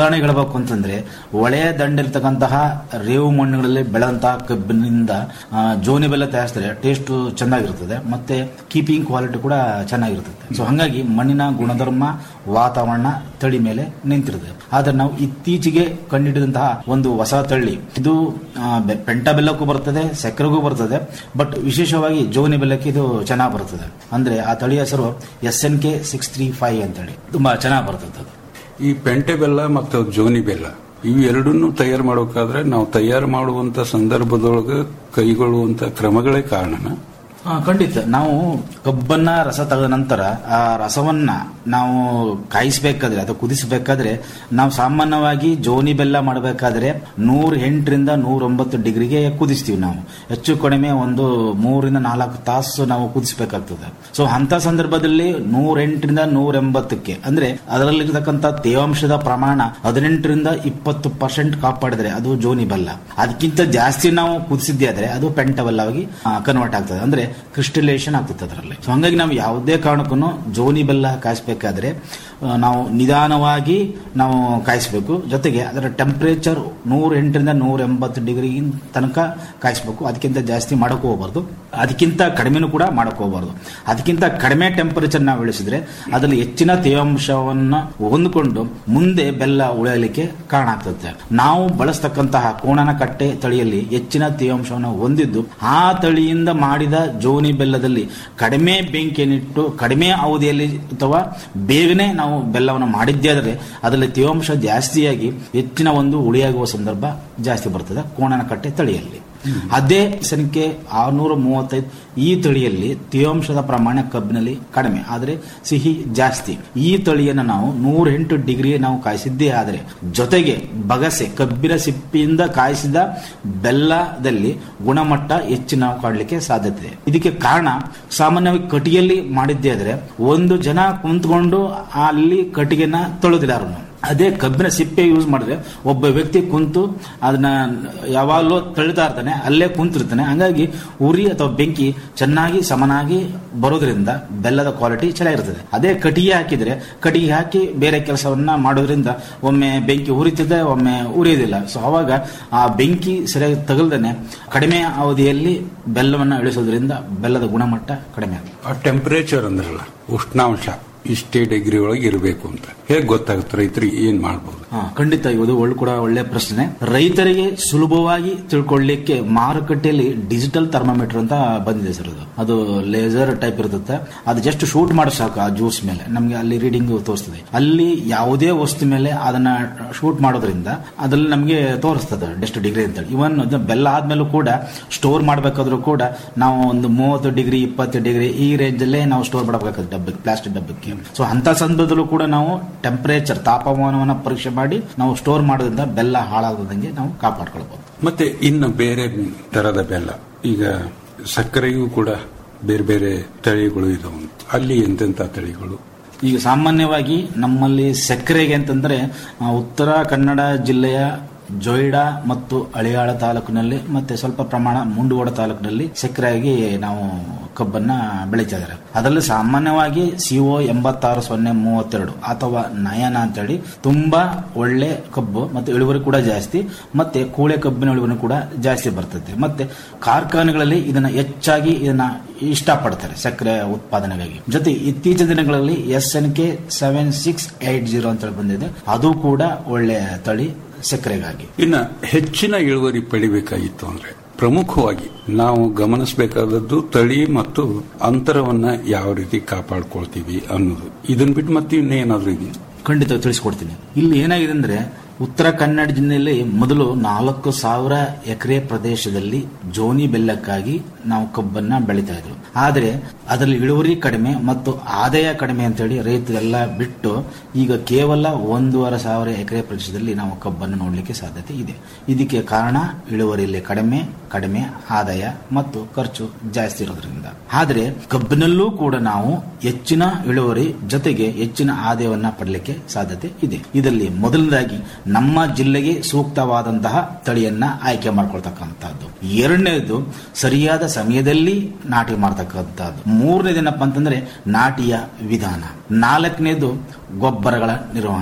ಉದಾಹರಣೆ ಹೇಳ್ಬೇಕು ಅಂತಂದ್ರೆ ಒಳೆಯ ದಂಡಿರ್ತಕ್ಕಂತಹ ರೇವು ಮಣ್ಣುಗಳಲ್ಲಿ ಬೆಳೆದಂತಹ ಕಬ್ಬಿನಿಂದ ಆ, ಜೋನಿ ಬೆಲ್ಲ ತಯಾರಿಸಿದ್ರೆ ಟೇಸ್ಟ್ ಚೆನ್ನಾಗಿರ್ತದೆ ಮತ್ತೆ ಕೀಪಿಂಗ್ ಕ್ವಾಲಿಟಿ ಕೂಡ ಚೆನ್ನಾಗಿರ್ತದೆ ಸೊ ಹಾಗಾಗಿ ಮಣ್ಣಿನ ಗುಣಧರ್ಮ ವಾತಾವರಣ ತಳಿ ಮೇಲೆ ನಿಂತಿರ್ತದೆ ಆದ್ರೆ ನಾವು ಇತ್ತೀಚೆಗೆ ಕಂಡುಹಿಡಿದಂತಹ ಒಂದು ಹೊಸ ತಳಿ ಇದು ಆ, ಬೆ- ಪೆಂಟ ಬೆಲ್ಲಕ್ಕೂ ಬರ್ತದೆ ಸಕ್ಕರೆಗೂ ಬರ್ತದೆ ಬಟ್ ವಿಶೇಷವಾಗಿ ಜೋನಿ ಬೆಲ್ಲಕ್ಕೆ ಇದು ಚೆನ್ನಾಗಿ ಬರ್ತದೆ ಅಂದ್ರೆ ಆ ತಳಿ ಹೆಸರು S N K six three five ಅಂತೇಳಿ ತುಂಬಾ ಚೆನ್ನಾಗಿ ಬರ್ತದೆ ಅದು ಈ ಪೆಂಟೆ ಬೆಲ್ಲ ಮತ್ತು ಜೋನಿ ಬೆಲ್ಲ ಇವು ಎರಡನ್ನೂ ತಯಾರು ಮಾಡೋಕಾದ್ರೆ ನಾವು ತಯಾರು ಮಾಡುವಂತ ಸಂದರ್ಭದೊಳಗೆ ಕೈಗೊಳ್ಳುವಂತ ಕ್ರಮಗಳೇ ಕಾರಣನ ಹಾ, ಖಂಡಿತ ನಾವು ಕಬ್ಬನ್ನ ರಸ ತೆಗೆದ ನಂತರ ಆ ರಸವನ್ನ ನಾವು ಕಾಯಿಸಬೇಕಾದ್ರೆ ಅಥವಾ ಕುದಿಸಬೇಕಾದ್ರೆ ನಾವು ಸಾಮಾನ್ಯವಾಗಿ ಜೋನಿ ಬೆಲ್ಲ ಮಾಡಬೇಕಾದ್ರೆ ನೂರ ಎಂಟರಿಂದ ನೂರ ಒಂಬತ್ತು ಡಿಗ್ರಿಗೆ ಕುದಿಸ್ತೀವಿ ನಾವು ಹೆಚ್ಚು ಕಡಿಮೆ ಒಂದು ಮೂರಿಂದ ನಾಲ್ಕು ತಾಸು ನಾವು ಕುದಿಸಬೇಕಾಗ್ತದೆ ಸೊ ಅಂತ ಸಂದರ್ಭದಲ್ಲಿ ನೂರ ಎಂಟರಿಂದ ನೂರ ಎಂಬತ್ತಕ್ಕೆ ಅಂದ್ರೆ ಅದರಲ್ಲಿರ್ತಕ್ಕಂಥ ತೇವಾಂಶದ ಪ್ರಮಾಣ ಹದಿನೆಂಟರಿಂದ ಇಪ್ಪತ್ತು ಪರ್ಸೆಂಟ್ ಕಾಪಾಡಿದ್ರೆ ಅದು ಜೋನಿ ಬೆಲ್ಲ ಅದಕ್ಕಿಂತ ಜಾಸ್ತಿ ನಾವು ಕುದಿಸಿದ್ದೆ ಆದ್ರೆ ಅದು ಪೆಂಟ ಬೆಲ್ಲವಾಗಿ ಕನ್ವರ್ಟ್ ಆಗ್ತದೆ ಅಂದ್ರೆ ಕ್ರಿಸ್ಟಲೇಷನ್ ಆಗ್ತದೆ ಅದರಲ್ಲಿ ಸೊ ಹಂಗಾಗಿ ನಾವು ಯಾವುದೇ ಕಾರಣಕ್ಕೂ ಜೋನಿ ಬೆಲ್ಲ ಕಾಯಿಸಬೇಕಾದ್ರೆ ಆ, ನಾವು ನಿಧಾನವಾಗಿ ನಾವು ಕಾಯಿಸಬೇಕು ಜೊತೆಗೆ ಅದರ ಟೆಂಪರೇಚರ್ ನೂರ ಎಂಟರಿಂದ ನೂರ ಎಂಬತ್ತು ಡಿಗ್ರಿ ತನಕ ಕಾಯಿಸಬೇಕು ಅದಕ್ಕಿಂತ ಜಾಸ್ತಿ ಮಾಡಕ್ ಹೋಗಬಾರ್ದು ಅದಕ್ಕಿಂತ ಕಡಿಮೆನೂ ಕೂಡ ಮಾಡಕ್ ಹೋಗಬಾರ್ದು ಅದಕ್ಕಿಂತ ಕಡಿಮೆ ಟೆಂಪರೇಚರ್ ನಾವು ಇಳಿಸಿದ್ರೆ ಅದರಲ್ಲಿ ಹೆಚ್ಚಿನ ತೇವಾಂಶವನ್ನ ಹೊಂದಿಕೊಂಡು ಮುಂದೆ ಬೆಲ್ಲ ಉಳಿಯಲಿಕ್ಕೆ ಕಾರಣ ಆಗ್ತದೆ ನಾವು ಬಳಸ್ತಕ್ಕಂತಹ ಕೋಣನ ಕಟ್ಟೆ ತಳಿಯಲ್ಲಿ ಹೆಚ್ಚಿನ ತೇವಾಂಶವನ್ನು ಹೊಂದಿದ್ದು ಆ ತಳಿಯಿಂದ ಮಾಡಿದ ಜೋನಿ ಬೆಲ್ಲದಲ್ಲಿ ಕಡಿಮೆ ಬೆಂಕಿಯನ್ನಿಟ್ಟು ಕಡಿಮೆ ಅವಧಿಯಲ್ಲಿ ಅಥವಾ ಬೇಗನೆ ನಾವು ಬೆಲ್ಲವನ್ನು ಮಾಡಿದ್ದೇ ಆದರೆ ಅದರಲ್ಲಿ ತೇವಾಂಶ ಜಾಸ್ತಿಯಾಗಿ ಹೆಚ್ಚಿನ ಒಂದು ಉಳಿಯಾಗುವ ಸಂದರ್ಭ ಜಾಸ್ತಿ ಬರ್ತದೆ ಕೋಣನ ಕಟ್ಟೆ ತಳಿಯಲ್ಲಿ ಅದೇ ಸಂಖ್ಯೆ ಆರ್ನೂರ ಮೂವತ್ತೈದು ಈ ತಳಿಯಲ್ಲಿ ತೇವಾಂಶದ ಪ್ರಮಾಣ ಕಬ್ಬಿನಲ್ಲಿ ಕಡಿಮೆ ಆದರೆ ಸಿಹಿ ಜಾಸ್ತಿ ಈ ತಳಿಯನ್ನು ನಾವು ನೂರ ಎಂಟು ಡಿಗ್ರಿ ನಾವು ಕಾಯಿಸಿದ್ದೇ ಆದರೆ ಜೊತೆಗೆ ಬಗಸೆ ಕಬ್ಬಿನ ಸಿಪ್ಪಿಯಿಂದ ಕಾಯಿಸಿದ ಬೆಲ್ಲದಲ್ಲಿ ಗುಣಮಟ್ಟ ಹೆಚ್ಚು ನಾವು ಕಾಣಲಿಕ್ಕೆ ಸಾಧ್ಯತೆ ಇದೆ ಇದಕ್ಕೆ ಕಾರಣ ಸಾಮಾನ್ಯವಾಗಿ ಕಟ್ಟಿಗೆಯಲ್ಲಿ ಮಾಡಿದ್ದೇ ಆದರೆ ಒಂದು ಜನ ಕುಂತ್ಕೊಂಡು ಅಲ್ಲಿ ಕಟ್ಟಿಗೆನ ತೊಳೆದಿಲ್ಲ ಅವ್ರನ್ನು ಅದೇ ಕಬ್ಬಿನ ಸಿಪ್ಪೆ ಯೂಸ್ ಮಾಡಿದ್ರೆ ಒಬ್ಬ ವ್ಯಕ್ತಿ ಕುಂತು ಅದನ್ನ ಯಾವಾಗಲೂ ತಳ್ತಾ ಇರ್ತಾನೆ ಅಲ್ಲೇ ಕುಂತಿರ್ತಾನೆ ಹಂಗಾಗಿ ಉರಿ ಅಥವಾ ಬೆಂಕಿ ಚೆನ್ನಾಗಿ ಸಮನಾಗಿ ಬರೋದ್ರಿಂದ ಬೆಲ್ಲದ ಕ್ವಾಲಿಟಿ ಚೆನ್ನಾಗಿರ್ತದೆ ಅದೇ ಕಟ್ಟಿಗೆ ಹಾಕಿದ್ರೆ ಕಟ್ಟಿಗೆ ಹಾಕಿ ಬೇರೆ ಕೆಲಸವನ್ನ ಮಾಡೋದ್ರಿಂದ ಒಮ್ಮೆ ಬೆಂಕಿ ಉರಿತದೆ ಒಮ್ಮೆ ಉರಿಯೋದಿಲ್ಲ ಸೊ ಅವಾಗ ಆ ಬೆಂಕಿ ಸರಿಯಾಗಿ ತಗಲ್ದೇನೆ ಕಡಿಮೆ ಅವಧಿಯಲ್ಲಿ ಬೆಲ್ಲವನ್ನ ಇಳಿಸೋದ್ರಿಂದ ಬೆಲ್ಲದ ಗುಣಮಟ್ಟ ಕಡಿಮೆ ಆಗುತ್ತೆ ಆ ಟೆಂಪರೇಚರ್ ಅಂದ್ರಲ್ಲ ಉಷ್ಣಾಂಶ ಇಷ್ಟೇ ಡಿಗ್ರಿ ಒಳಗೆ ಇರಬೇಕು ಅಂತ ಹೇಗೆ ಗೊತ್ತಾಗುತ್ತೆ ರೈತರಿಗೆ ಏನ್ ಮಾಡ್ಬೋದು ಹಾ, ಖಂಡಿತ ಇದು ಒಳ್ಳೆ ಕೂಡ ಒಳ್ಳೆ ಪ್ರಶ್ನೆ ರೈತರಿಗೆ ಸುಲಭವಾಗಿ ತಿಳ್ಕೊಳ್ಳಿಕ್ಕೆ ಮಾರುಕಟ್ಟೆಯಲ್ಲಿ ಡಿಜಿಟಲ್ ಥರ್ಮಾಮೀಟರ್ ಅಂತ ಬಂದಿದೆ ಸರ್ ಅದು ಅದು ಲೇಸರ್ ಟೈಪ್ ಇರುತ್ತೆ ಅದು ಜಸ್ಟ್ ಶೂಟ್ ಮಾಡಿ ಸಾಕು ಆ ಜ್ಯೂಸ್ ಮೇಲೆ ನಮಗೆ ಅಲ್ಲಿ ರೀಡಿಂಗ್ ತೋರಿಸ್ತದೆ ಅಲ್ಲಿ ಯಾವುದೇ ವಸ್ತು ಮೇಲೆ ಅದನ್ನ ಶೂಟ್ ಮಾಡೋದ್ರಿಂದ ಅದ್ರಲ್ಲಿ ನಮಗೆ ತೋರಿಸ್ತದೆ ಎಷ್ಟು ಡಿಗ್ರಿ ಅಂತೇಳಿ ಇವನ್ ಅದು ಬೆಲ್ಲ ಆದ್ಮೇಲೂ ಕೂಡ ಸ್ಟೋರ್ ಮಾಡಬೇಕಾದ್ರೂ ಕೂಡ ನಾವು ಒಂದು ಮೂವತ್ತು ಡಿಗ್ರಿ ಇಪ್ಪತ್ತು ಡಿಗ್ರಿ ಈ ರೇಂಜ್ ಅಲ್ಲೇ ನಾವು ಸ್ಟೋರ್ ಮಾಡಬೇಕಾಗುತ್ತೆ ಡಬ್ಬಕ್ಕೆ ಪ್ಲಾಸ್ಟಿಕ್ ಡಬ್ಬಕ್ಕೆ ಸೊ ಅಂತ ಸಂದರ್ಭದಲ್ಲೂ ಕೂಡ ನಾವು ಟೆಂಪರೇಚರ್ ತಾಪಮಾನವನ್ನ ಪರೀಕ್ಷೆ ಮಾಡಿ ನಾವು ಸ್ಟೋರ್ ಮಾಡೋದ್ರಿಂದ ಬೆಲ್ಲ ಹಾಳಾಗದಂಗೆ ನಾವು ಕಾಪಾಡ್ಕೊಳ್ಬಹುದು ಮತ್ತೆ ಇನ್ನು ಬೇರೆ ತರದ ಬೆಲ್ಲ ಈಗ ಸಕ್ಕರೆಯೂ ಕೂಡ ಬೇರೆ ಬೇರೆ ತಳಿಗಳು ಇದಾವೆ ಅಲ್ಲಿ ಎಂತೆಂತ ತಳಿಗಳು ಈಗ ಸಾಮಾನ್ಯವಾಗಿ ನಮ್ಮಲ್ಲಿ ಸಕ್ಕರೆಗೆ ಅಂತಂದ್ರೆ ಆ, ಉತ್ತರ ಕನ್ನಡ ಜಿಲ್ಲೆಯ ಜೊಯ್ಡಾ ಮತ್ತು ಅಳಿಯಾಳ ತಾಲೂಕಿನಲ್ಲಿ ಮತ್ತೆ ಸ್ವಲ್ಪ ಪ್ರಮಾಣ ಮುಂಡಗೋಡ ತಾಲೂಕಿನಲ್ಲಿ ಸಕ್ಕರೆಯಾಗಿ ನಾವು ಕಬ್ಬನ್ನ ಬೆಳೀತಾ ಇದ್ದಾರೆ ಅದರಲ್ಲಿ ಸಾಮಾನ್ಯವಾಗಿ ಸಿಒ ಎಂಬತ್ತಾರು ಸೊನ್ನೆ ಮೂವತ್ತೆರಡು ಅಥವಾ ನಯನ ಅಂತೇಳಿ ತುಂಬಾ ಒಳ್ಳೆ ಕಬ್ಬು ಮತ್ತು ಇಳುವರಿ ಕೂಡ ಜಾಸ್ತಿ ಮತ್ತೆ ಕೂಳೆ ಕಬ್ಬಿನ ಇಳುವರಿ ಕೂಡ ಜಾಸ್ತಿ ಬರ್ತದೆ ಮತ್ತೆ ಕಾರ್ಖಾನೆಗಳಲ್ಲಿ ಇದನ್ನ ಹೆಚ್ಚಾಗಿ ಇದನ್ನ ಇಷ್ಟಪಡ್ತಾರೆ ಸಕ್ಕರೆ ಉತ್ಪಾದನೆಗಾಗಿ ಜೊತೆ ಇತ್ತೀಚಿನ ದಿನಗಳಲ್ಲಿ S N K seven six eight zero ಅಂತ ಹೇಳಿ ಬಂದಿದೆ ಅದು ಕೂಡ ಒಳ್ಳೆ ತಳಿ ಸಕ್ಕರೆಗಾಗಿ ಇನ್ನ ಹೆಚ್ಚಿನ ಇಳುವರಿ ಪಡಿಬೇಕಾಗಿತ್ತು ಅಂದ್ರೆ ಪ್ರಮುಖವಾಗಿ ನಾವು ಗಮನಿಸಬೇಕಾದದ್ದು ತಳಿ ಮತ್ತು ಅಂತರವನ್ನ ಯಾವ ರೀತಿ ಕಾಪಾಡ್ಕೊಳ್ತೀವಿ ಅನ್ನೋದು ಇದನ್ನ ಬಿಟ್ಟು ಮತ್ತೆ ಇನ್ನೇನಾದ್ರೂ ಇದೆಯಾ ಖಂಡಿತ ತಿಳಿಸ್ಕೊಡ್ತೀನಿ ಇಲ್ಲಿ ಏನಾಗಿದೆ ಅಂದ್ರೆ ಉತ್ತರ ಕನ್ನಡ ಜಿಲ್ಲೆಯಲ್ಲಿ ಮೊದಲು ನಾಲ್ಕು ಸಾವಿರ ಎಕರೆ ಪ್ರದೇಶದಲ್ಲಿ ಜೋನಿ ಬೆಲ್ಲಕ್ಕಾಗಿ ನಾವು ಕಬ್ಬನ್ನ ಬೆಳೀತಾ ಇದ್ರು ಆದರೆ ಅದರಲ್ಲಿ ಇಳುವರಿ ಕಡಿಮೆ ಮತ್ತು ಆದಾಯ ಕಡಿಮೆ ಅಂತೇಳಿ ರೈತರೆಲ್ಲ ಬಿಟ್ಟು ಈಗ ಕೇವಲ ಒಂದೂವರೆ ಸಾವಿರ ಎಕರೆ ಪ್ರದೇಶದಲ್ಲಿ ನಾವು ಕಬ್ಬನ್ನು ನೋಡಲಿಕ್ಕೆ ಸಾಧ್ಯತೆ ಇದೆ ಇದಕ್ಕೆ ಕಾರಣ ಇಳುವರಿಯಲ್ಲಿ ಕಡಿಮೆ ಕಡಿಮೆ ಆದಾಯ ಮತ್ತು ಖರ್ಚು ಜಾಸ್ತಿ ಇರೋದ್ರಿಂದ ಆದರೆ ಕಬ್ಬಿನಲ್ಲೂ ಕೂಡ ನಾವು ಹೆಚ್ಚಿನ ಇಳುವರಿ ಜೊತೆಗೆ ಹೆಚ್ಚಿನ ಆದಾಯವನ್ನ ಪಡಲಿಕ್ಕೆ ಸಾಧ್ಯತೆ ಇದೆ ಇದರಲ್ಲಿ ಮೊದಲನೇದಾಗಿ ನಮ್ಮ ಜಿಲ್ಲೆಗೆ ಸೂಕ್ತವಾದಂತಹ ತಳಿಯನ್ನ ಆಯ್ಕೆ ಮಾಡ್ಕೊಳ್ತಕ್ಕಂಥದ್ದು ಎರಡನೇದು ಸರಿಯಾದ ಸಮಯದಲ್ಲಿ ನಾಟಿ ಮಾಡ್ತಕ್ಕಂಥದ್ದು ಮೂರನೇದೇನಪ್ಪ ಅಂತಂದ್ರೆ ನಾಟಿಯ ವಿಧಾನ ನಾಲ್ಕನೇದು ಗೊಬ್ಬರಗಳ ನಿರ್ವಹಣೆ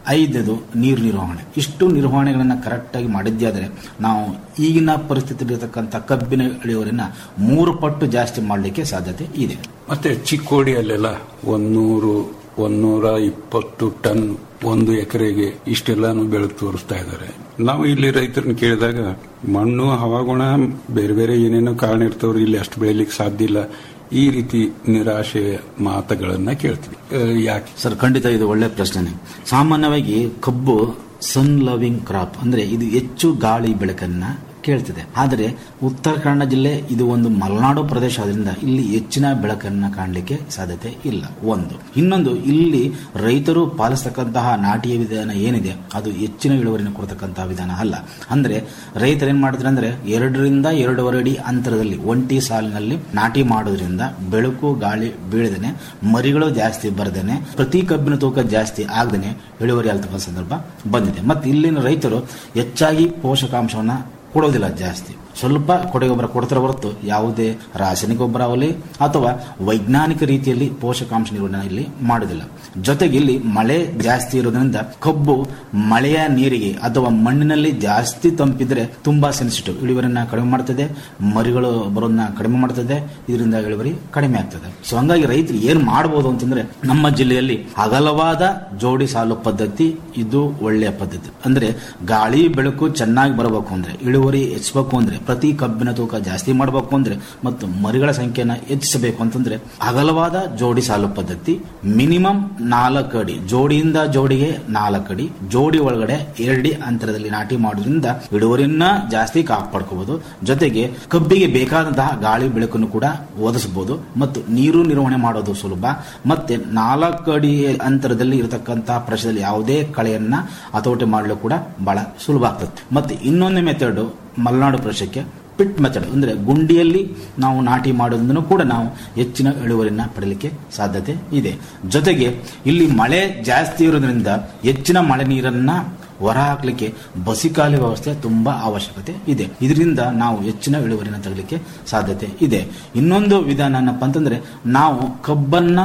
ಐದನೇದು ನೀರು ನಿರ್ವಹಣೆ ಇಷ್ಟು ನಿರ್ವಹಣೆಗಳನ್ನ ಕರೆಕ್ಟ್ ಆಗಿ ಮಾಡಿದ್ದೇ ನಾವು ಈಗಿನ ಪರಿಸ್ಥಿತಿ ಇರತಕ್ಕಂಥ ಕಬ್ಬಿನ ಇಳುವರಿನ ಮೂರು ಪಟ್ಟು ಜಾಸ್ತಿ ಮಾಡಲಿಕ್ಕೆ ಸಾಧ್ಯತೆ ಇದೆ ಮತ್ತೆ ಚಿಕ್ಕೋಡಿಯಲ್ಲೆಲ್ಲ ಒಂದೂರು ಒಂದೂರ ಇಪ್ಪತ್ತು ಟನ್ ಒಂದು ಎಕರೆಗೆ ಇಷ್ಟೆಲ್ಲಾನು ಬೆಳೆದು ತೋರಿಸ್ತಾ ಇದ್ದಾರೆ ನಾವು ಇಲ್ಲಿ ರೈತರನ್ನ ಕೇಳಿದಾಗ ಮಣ್ಣು ಹವಾಗುಣ ಬೇರೆ ಬೇರೆ ಏನೇನೋ ಕಾರಣ ಇರ್ತವ್ರು ಇಲ್ಲಿ ಅಷ್ಟು ಬೆಳಿಲಿಕ್ಕೆ ಸಾಧ್ಯ ಇಲ್ಲ ಈ ರೀತಿ ನಿರಾಶೆ ಮಾತುಗಳನ್ನ ಕೇಳ್ತೀವಿ ಆ, ಯಾಕೆ ಸರ್ ಖಂಡಿತ ಇದು ಒಳ್ಳೆ ಪ್ರಶ್ನೆ ಸಾಮಾನ್ಯವಾಗಿ ಕಬ್ಬು ಸನ್ ಲವಿಂಗ್ ಕ್ರಾಪ್ ಅಂದ್ರೆ ಇದು ಹೆಚ್ಚು ಗಾಳಿ ಬೆಳಕನ್ನ ಕೇಳ್ತಿದೆ ಆದರೆ ಉತ್ತರ ಕನ್ನಡ ಜಿಲ್ಲೆ ಇದು ಒಂದು ಮಲೆನಾಡು ಪ್ರದೇಶ ಆದ್ರಿಂದ ಇಲ್ಲಿ ಹೆಚ್ಚಿನ ಬೆಳಕನ್ನ ಕಾಣಲಿಕ್ಕೆ ಸಾಧ್ಯತೆ ಇಲ್ಲ ಒಂದು ಇನ್ನೊಂದು ಇಲ್ಲಿ ರೈತರು ಪಾಲಿಸ್ತಕ್ಕಂತಹ ನಾಟಿಯ ವಿಧಾನ ಏನಿದೆ ಅದು ಹೆಚ್ಚಿನ ಇಳುವರಿನ ಕೊಡ್ತಕ್ಕಂತಹ ವಿಧಾನ ಅಲ್ಲ ಅಂದ್ರೆ ರೈತರು ಏನ್ ಮಾಡಿದ್ರೆ ಅಂದ್ರೆ ಎರಡರಿಂದ ಎರಡೂವರೆ ಅಡಿ ಅಂತರದಲ್ಲಿ ಒಂಟಿ ಸಾಲಿನಲ್ಲಿ ನಾಟಿ ಮಾಡೋದ್ರಿಂದ ಬೆಳಕು ಗಾಳಿ ಬೀಳದೇನೆ ಮರಿಗಳು ಜಾಸ್ತಿ ಬರದೇನೆ ಪ್ರತಿ ಕಬ್ಬಿನ ತೂಕ ಜಾಸ್ತಿ ಆಗದೇನೆ ಇಳುವರಿ ಆಗ್ತಕ್ಕಂಥ ಸಂದರ್ಭ ಬಂದಿದೆ ಮತ್ತೆ ಇಲ್ಲಿನ ರೈತರು ಹೆಚ್ಚಾಗಿ ಪೋಷಕಾಂಶವನ್ನ ಕೊಡೋದಿಲ್ಲ ಜಾಸ್ತಿ ಸ್ವಲ್ಪ ಕೊಡೆ ಗೊಬ್ಬರ ಕೊಡ್ತಾರೆ ಹೊರತು ಯಾವುದೇ ರಾಸಾಯನಿಕ ಗೊಬ್ಬರ ಆಗಲಿ ಅಥವಾ ವೈಜ್ಞಾನಿಕ ರೀತಿಯಲ್ಲಿ ಪೋಷಕಾಂಶ ನಿರ್ವಹಣೆ ಇಲ್ಲಿ ಮಾಡುವುದಿಲ್ಲ ಜೊತೆಗೆ ಇಲ್ಲಿ ಮಳೆ ಜಾಸ್ತಿ ಇರೋದ್ರಿಂದ ಕಬ್ಬು ಮಳೆಯ ನೀರಿಗೆ ಅಥವಾ ಮಣ್ಣಿನಲ್ಲಿ ಜಾಸ್ತಿ ತಂಪಿದ್ರೆ ತುಂಬಾ ಸೆನ್ಸಿಟಿವ್ ಇಳುವರಿನ ಕಡಿಮೆ ಮಾಡ್ತದೆ ಮರಿಗಳು ಬರೋದನ್ನ ಕಡಿಮೆ ಮಾಡ್ತದೆ ಇದರಿಂದ ಇಳುವರಿ ಕಡಿಮೆ ಆಗ್ತದೆ ಸೊ ಹಂಗಾಗಿ ರೈತರು ಏನ್ ಮಾಡಬಹುದು ಅಂತಂದ್ರೆ ನಮ್ಮ ಜಿಲ್ಲೆಯಲ್ಲಿ ಅಗಲವಾದ ಜೋಡಿ ಸಾಲು ಪದ್ಧತಿ ಇದು ಒಳ್ಳೆಯ ಪದ್ಧತಿ ಅಂದ್ರೆ ಗಾಳಿ ಬೆಳಕು ಚೆನ್ನಾಗಿ ಬರಬೇಕು ಅಂದ್ರೆ ಇಳುವರಿ ಹೆಚ್ಚಬೇಕು ಅಂದ್ರೆ ಪ್ರತಿ ಕಬ್ಬಿನ ತೂಕ ಜಾಸ್ತಿ ಮಾಡಬೇಕು ಅಂದ್ರೆ ಮತ್ತು ಮರಿಗಳ ಸಂಖ್ಯೆನ ಹೆಚ್ಚಿಸಬೇಕು ಅಂತಂದ್ರೆ ಅಗಲವಾದ ಜೋಡಿ ಸಾಲು ಪದ್ಧತಿ ಮಿನಿಮಮ್ ನಾಲ್ಕು ಅಡಿ ಜೋಡಿಯಿಂದ ಜೋಡಿಗೆ ನಾಲ್ಕು ಅಡಿ ಜೋಡಿ ಒಳಗಡೆ ಎರಡಿ ಅಂತರದಲ್ಲಿ ನಾಟಿ ಮಾಡೋದ್ರಿಂದ ಇಳುವರಿಯನ್ನ ಜಾಸ್ತಿ ಕಾಪಾಡ್ಕೋಬಹುದು ಜೊತೆಗೆ ಕಬ್ಬಿಗೆ ಬೇಕಾದಂತಹ ಗಾಳಿ ಬೆಳಕನ್ನು ಕೂಡ ಒದಗಿಸಬಹುದು ಮತ್ತು ನೀರು ನಿರ್ವಹಣೆ ಮಾಡೋದು ಸುಲಭ ಮತ್ತೆ ನಾಲ್ಕು ಅಡಿ ಅಂತರದಲ್ಲಿ ಇರತಕ್ಕಂತಹ ಪ್ರದೇಶದಲ್ಲಿ ಯಾವುದೇ ಕಳೆಯನ್ನ ಹತೋಟಿ ಮಾಡಲು ಕೂಡ ಬಹಳ ಸುಲಭ ಆಗ್ತದೆ ಮತ್ತೆ ಇನ್ನೊಂದು ಮೆಥಡ್ ಮಲೆನಾಡು ಪ್ರದೇಶಕ್ಕೆ ಪಿಟ್ ಮೆಥಡ್ ಅಂದ್ರೆ ಗುಂಡಿಯಲ್ಲಿ ನಾವು ನಾಟಿ ಮಾಡೋದ್ರಿಂದ ಕೂಡ ನಾವು ಹೆಚ್ಚಿನ ಇಳುವರಿನ ಪಡೆಯಲಿಕ್ಕೆ ಸಾಧ್ಯತೆ ಇದೆ ಜೊತೆಗೆ ಇಲ್ಲಿ ಮಳೆ ಜಾಸ್ತಿ ಇರೋದ್ರಿಂದ ಹೆಚ್ಚಿನ ಮಳೆ ನೀರನ್ನ ಹೊರ ಹಾಕ್ಲಿಕ್ಕೆ ಬಸಿಕಾಲಿ ವ್ಯವಸ್ಥೆ ತುಂಬಾ ಅವಶ್ಯಕತೆ ಇದೆ ಇದರಿಂದ ನಾವು ಹೆಚ್ಚಿನ ಇಳುವರಿನ ತೆಗಲಿಕ್ಕೆ ಸಾಧ್ಯತೆ ಇದೆ ಇನ್ನೊಂದು ವಿಧಾನ ಏನಪ್ಪ ಅಂತಂದ್ರೆ ನಾವು ಕಬ್ಬನ್ನ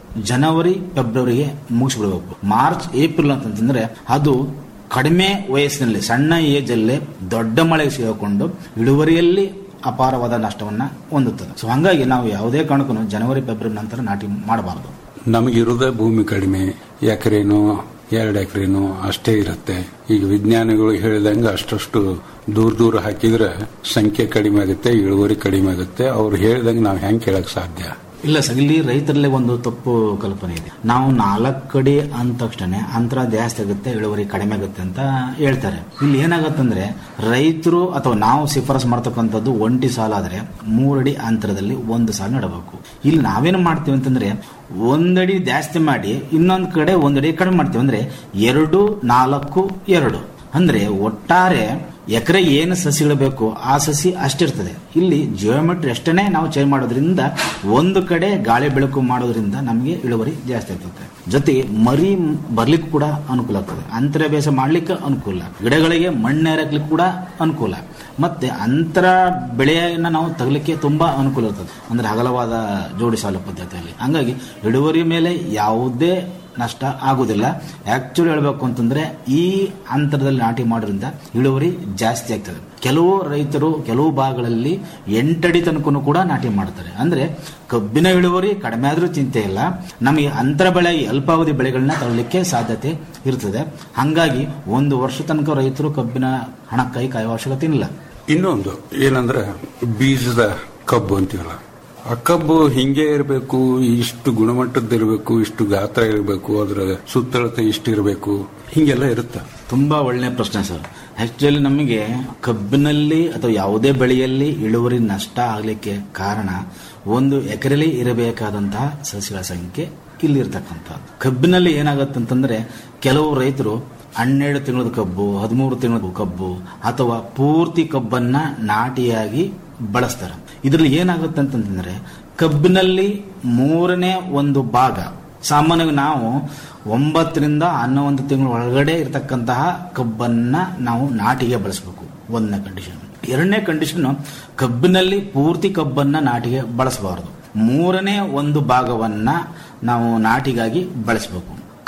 ಜನವರಿ ಫೆಬ್ರವರಿಗೆ ಮುಗಿಸ್ಬಿಡ್ಬೇಕು ಮಾರ್ಚ್ ಏಪ್ರಿಲ್ ಅಂತಂದ್ರೆ ಅದು ಕಡಿಮೆ ವಯಸ್ಸಿನಲ್ಲಿ ಸಣ್ಣ ಏಜ್ ಅಲ್ಲೇ ದೊಡ್ಡ ಮಳೆಗೆ ಸಿಗಾಕೊಂಡು ಇಳುವರಿಯಲ್ಲಿ ಅಪಾರವಾದ ನಷ್ಟವನ್ನ ಹೊಂದುತ್ತದೆ ಸೊ ಹಂಗಾಗಿ ನಾವು ಯಾವುದೇ ಕಾರಣಕ್ಕೂ ಜನವರಿ ಫೆಬ್ರವರಿ ನಂತರ ನಾಟಿ ಮಾಡಬಾರದು ನಮಗಿರೋದ ಭೂಮಿ ಕಡಿಮೆ ಎಕರೆನೋ ಎರಡು ಎಕರೆನೋ ಅಷ್ಟೇ ಇರುತ್ತೆ ಈಗ ವಿಜ್ಞಾನಿಗಳು ಹೇಳಿದಂಗೆ ಅಷ್ಟಷ್ಟು ದೂರ ದೂರ ಹಾಕಿದ್ರೆ ಸಂಖ್ಯೆ ಕಡಿಮೆ ಆಗುತ್ತೆ ಇಳುವರಿ ಕಡಿಮೆ ಆಗುತ್ತೆ ಅವ್ರು ಹೇಳಿದಂಗೆ ನಾವು ಹೆಂಗ್ ಕೇಳಕ್ ಸಾಧ್ಯ ಇಲ್ಲ ಸರ್ ಇಲ್ಲಿ ರೈತರಲ್ಲೇ ಒಂದು ತಪ್ಪು ಕಲ್ಪನೆ ಇದೆ ನಾವು ನಾಲ್ಕು ಅಡಿ ಅಂದ ತಕ್ಷಣ ಅಂತರ ಜಾಸ್ತಿ ಆಗುತ್ತೆ ಇಳುವರಿ ಕಡಿಮೆ ಆಗುತ್ತೆ ಅಂತ ಹೇಳ್ತಾರೆ ಇಲ್ಲಿ ಏನಾಗುತ್ತಂದ್ರೆ ರೈತರು ಅಥವಾ ನಾವು ಶಿಫಾರಸು ಮಾಡ್ತಕ್ಕಂಥದ್ದು ಒಂಟಿ ಸಾಲ ಆದ್ರೆ ಮೂರಡಿ ಅಂತರದಲ್ಲಿ ಒಂದು ಸಾಲ ನೆಡಬೇಕು ಇಲ್ಲಿ ನಾವೇನು ಮಾಡ್ತೀವಿ ಅಂತಂದ್ರೆ ಒಂದಡಿ ಜಾಸ್ತಿ ಮಾಡಿ ಇನ್ನೊಂದು ಕಡೆ ಒಂದಡಿ ಕಡಿಮೆ ಮಾಡ್ತೀವಿ ಅಂದ್ರೆ ಎರಡು ನಾಲ್ಕು ಎರಡು ಅಂದ್ರೆ ಒಟ್ಟಾರೆ ಎಕರೆ ಏನು ಸಸಿಗಳು ಬೇಕು ಆ ಸಸಿ ಅಷ್ಟಿರ್ತದೆ ಇಲ್ಲಿ ಜಿಯೋಮೆಟ್ರಿ ಅಷ್ಟೇ ನಾವು ಚೇಂಜ್ ಮಾಡೋದ್ರಿಂದ ಒಂದು ಕಡೆ ಗಾಳಿ ಬೆಳಕು ಮಾಡೋದ್ರಿಂದ ನಮಗೆ ಇಳುವರಿ ಜಾಸ್ತಿ ಆಗ್ತದೆ ಜೊತೆಗೆ ಮರಿ ಬರ್ಲಿಕ್ಕೆ ಕೂಡ ಅನುಕೂಲ ಆಗ್ತದೆ ಅಂತರ ಬೇಸ ಮಾಡ್ಲಿಕ್ಕೆ ಅನುಕೂಲ ಗಿಡಗಳಿಗೆ ಮಣ್ಣು ಎರಕ್ಲಿಕ್ಕೆ ಕೂಡ ಅನುಕೂಲ ಮತ್ತೆ ಅಂತರ ಬೆಳೆಯನ್ನ ನಾವು ತಗಲಿಕ್ಕೆ ತುಂಬಾ ಅನುಕೂಲ ಇರ್ತದೆ ಅಂದ್ರೆ ಅಗಲವಾದ ಜೋಡಿ ಸಾಲು ಪದ್ಧತಿಯಲ್ಲಿ ಹಂಗಾಗಿ ಇಳುವರಿ ಮೇಲೆ ಯಾವುದೇ ನಷ್ಟ ಆಗುದಿಲ್ಲ ಆಕ್ಚುಲಿ ಹೇಳ್ಬೇಕು ಅಂತಂದ್ರೆ ಈ ಅಂತರದಲ್ಲಿ ನಾಟಿ ಮಾಡೋದ್ರಿಂದ ಇಳುವರಿ ಜಾಸ್ತಿ ಆಗ್ತದೆ ಕೆಲವು ರೈತರು ಕೆಲವು ಭಾಗಗಳಲ್ಲಿ ಎಂಟಡಿ ತನಕನು ಕೂಡ ನಾಟಿ ಮಾಡ್ತಾರೆ ಅಂದ್ರೆ ಕಬ್ಬಿನ ಇಳುವರಿ ಕಡಿಮೆ ಆದ್ರೂ ಚಿಂತೆ ಇಲ್ಲ ನಮಗೆ ಅಂತರ ಬೆಳೆ ಅಲ್ಪಾವಧಿ ಬೆಳೆಗಳನ್ನ ತಗೊಳ್ಳಿಕ್ಕೆ ಸಾಧ್ಯತೆ ಇರ್ತದೆ ಹಂಗಾಗಿ ಒಂದು ವರ್ಷ ತನಕ ರೈತರು ಕಬ್ಬಿನ ಹಣಕ್ಕಾಗಿ ಕಾಯುವ ಅವಶ್ಯಕತೆ ಇಲ್ಲ ಇನ್ನೊಂದು ಏನಂದ್ರೆ ಬೀಜದ ಕಬ್ಬು ಅಂತೀವಲ್ಲ ಆ ಕಬ್ಬು ಹಿಂಗೆ ಇರಬೇಕು ಇಷ್ಟು ಗುಣಮಟ್ಟದ್ದು ಇರಬೇಕು ಇಷ್ಟು ಗಾತ್ರ ಇರಬೇಕು ಅದರ ಸುತ್ತಳತೆ ಇಷ್ಟು ಇರಬೇಕು ಹಿಂಗೆಲ್ಲ ಇರುತ್ತೆ ತುಂಬಾ ಒಳ್ಳೆಯ ಪ್ರಶ್ನೆ ಸರ್ ಆಕ್ಚುಲಿ ನಮಗೆ ಕಬ್ಬಿನಲ್ಲಿ ಅಥವಾ ಯಾವುದೇ ಬೆಳೆಯಲ್ಲಿ ಇಳುವರಿ ನಷ್ಟ ಆಗಲಿಕ್ಕೆ ಕಾರಣ ಒಂದು ಎಕರೆಲಿ ಇರಬೇಕಾದಂತಹ ಸಸಿಗಳ ಸಂಖ್ಯೆ ಇಲ್ಲಿರ್ತಕ್ಕಂಥದ್ದು ಕಬ್ಬಿನಲ್ಲಿ ಏನಾಗುತ್ತೆ ಅಂತಂದ್ರೆ ಕೆಲವು ರೈತರು ಹನ್ನೆರಡು ತಿಂಗಳದ ಕಬ್ಬು ಹದಿಮೂರು ತಿಂಗಳದ ಕಬ್ಬು ಅಥವಾ ಪೂರ್ತಿ ಕಬ್ಬನ್ನ ನಾಟಿಯಾಗಿ ಬಳಸ್ತಾರೆ ಇದರಲ್ಲಿ ಏನಾಗುತ್ತೆ ಅಂತಂದ್ರೆ ಕಬ್ಬಿನಲ್ಲಿ ಮೂರನೇ ಒಂದು ಭಾಗ ಸಾಮಾನ್ಯವಾಗಿ ನಾವು ಒಂಬತ್ತರಿಂದ ಹನ್ನೊಂದು ತಿಂಗಳ ಒಳಗಡೆ ಇರತಕ್ಕಂತಹ ಕಬ್ಬನ್ನ ನಾವು ನಾಟಿಗೆ ಬಳಸಬೇಕು ಒಂದನೇ ಕಂಡೀಷನ್ ಎರಡನೇ ಕಂಡೀಷನ್ ಕಬ್ಬಿನಲ್ಲಿ ಪೂರ್ತಿ ಕಬ್ಬನ್ನ ನಾಟಿಗೆ ಬಳಸಬಾರದು ಮೂರನೇ ಒಂದು ಭಾಗವನ್ನ ನಾವು ನಾಟಿಗಾಗಿ ಬಳಸಬೇಕು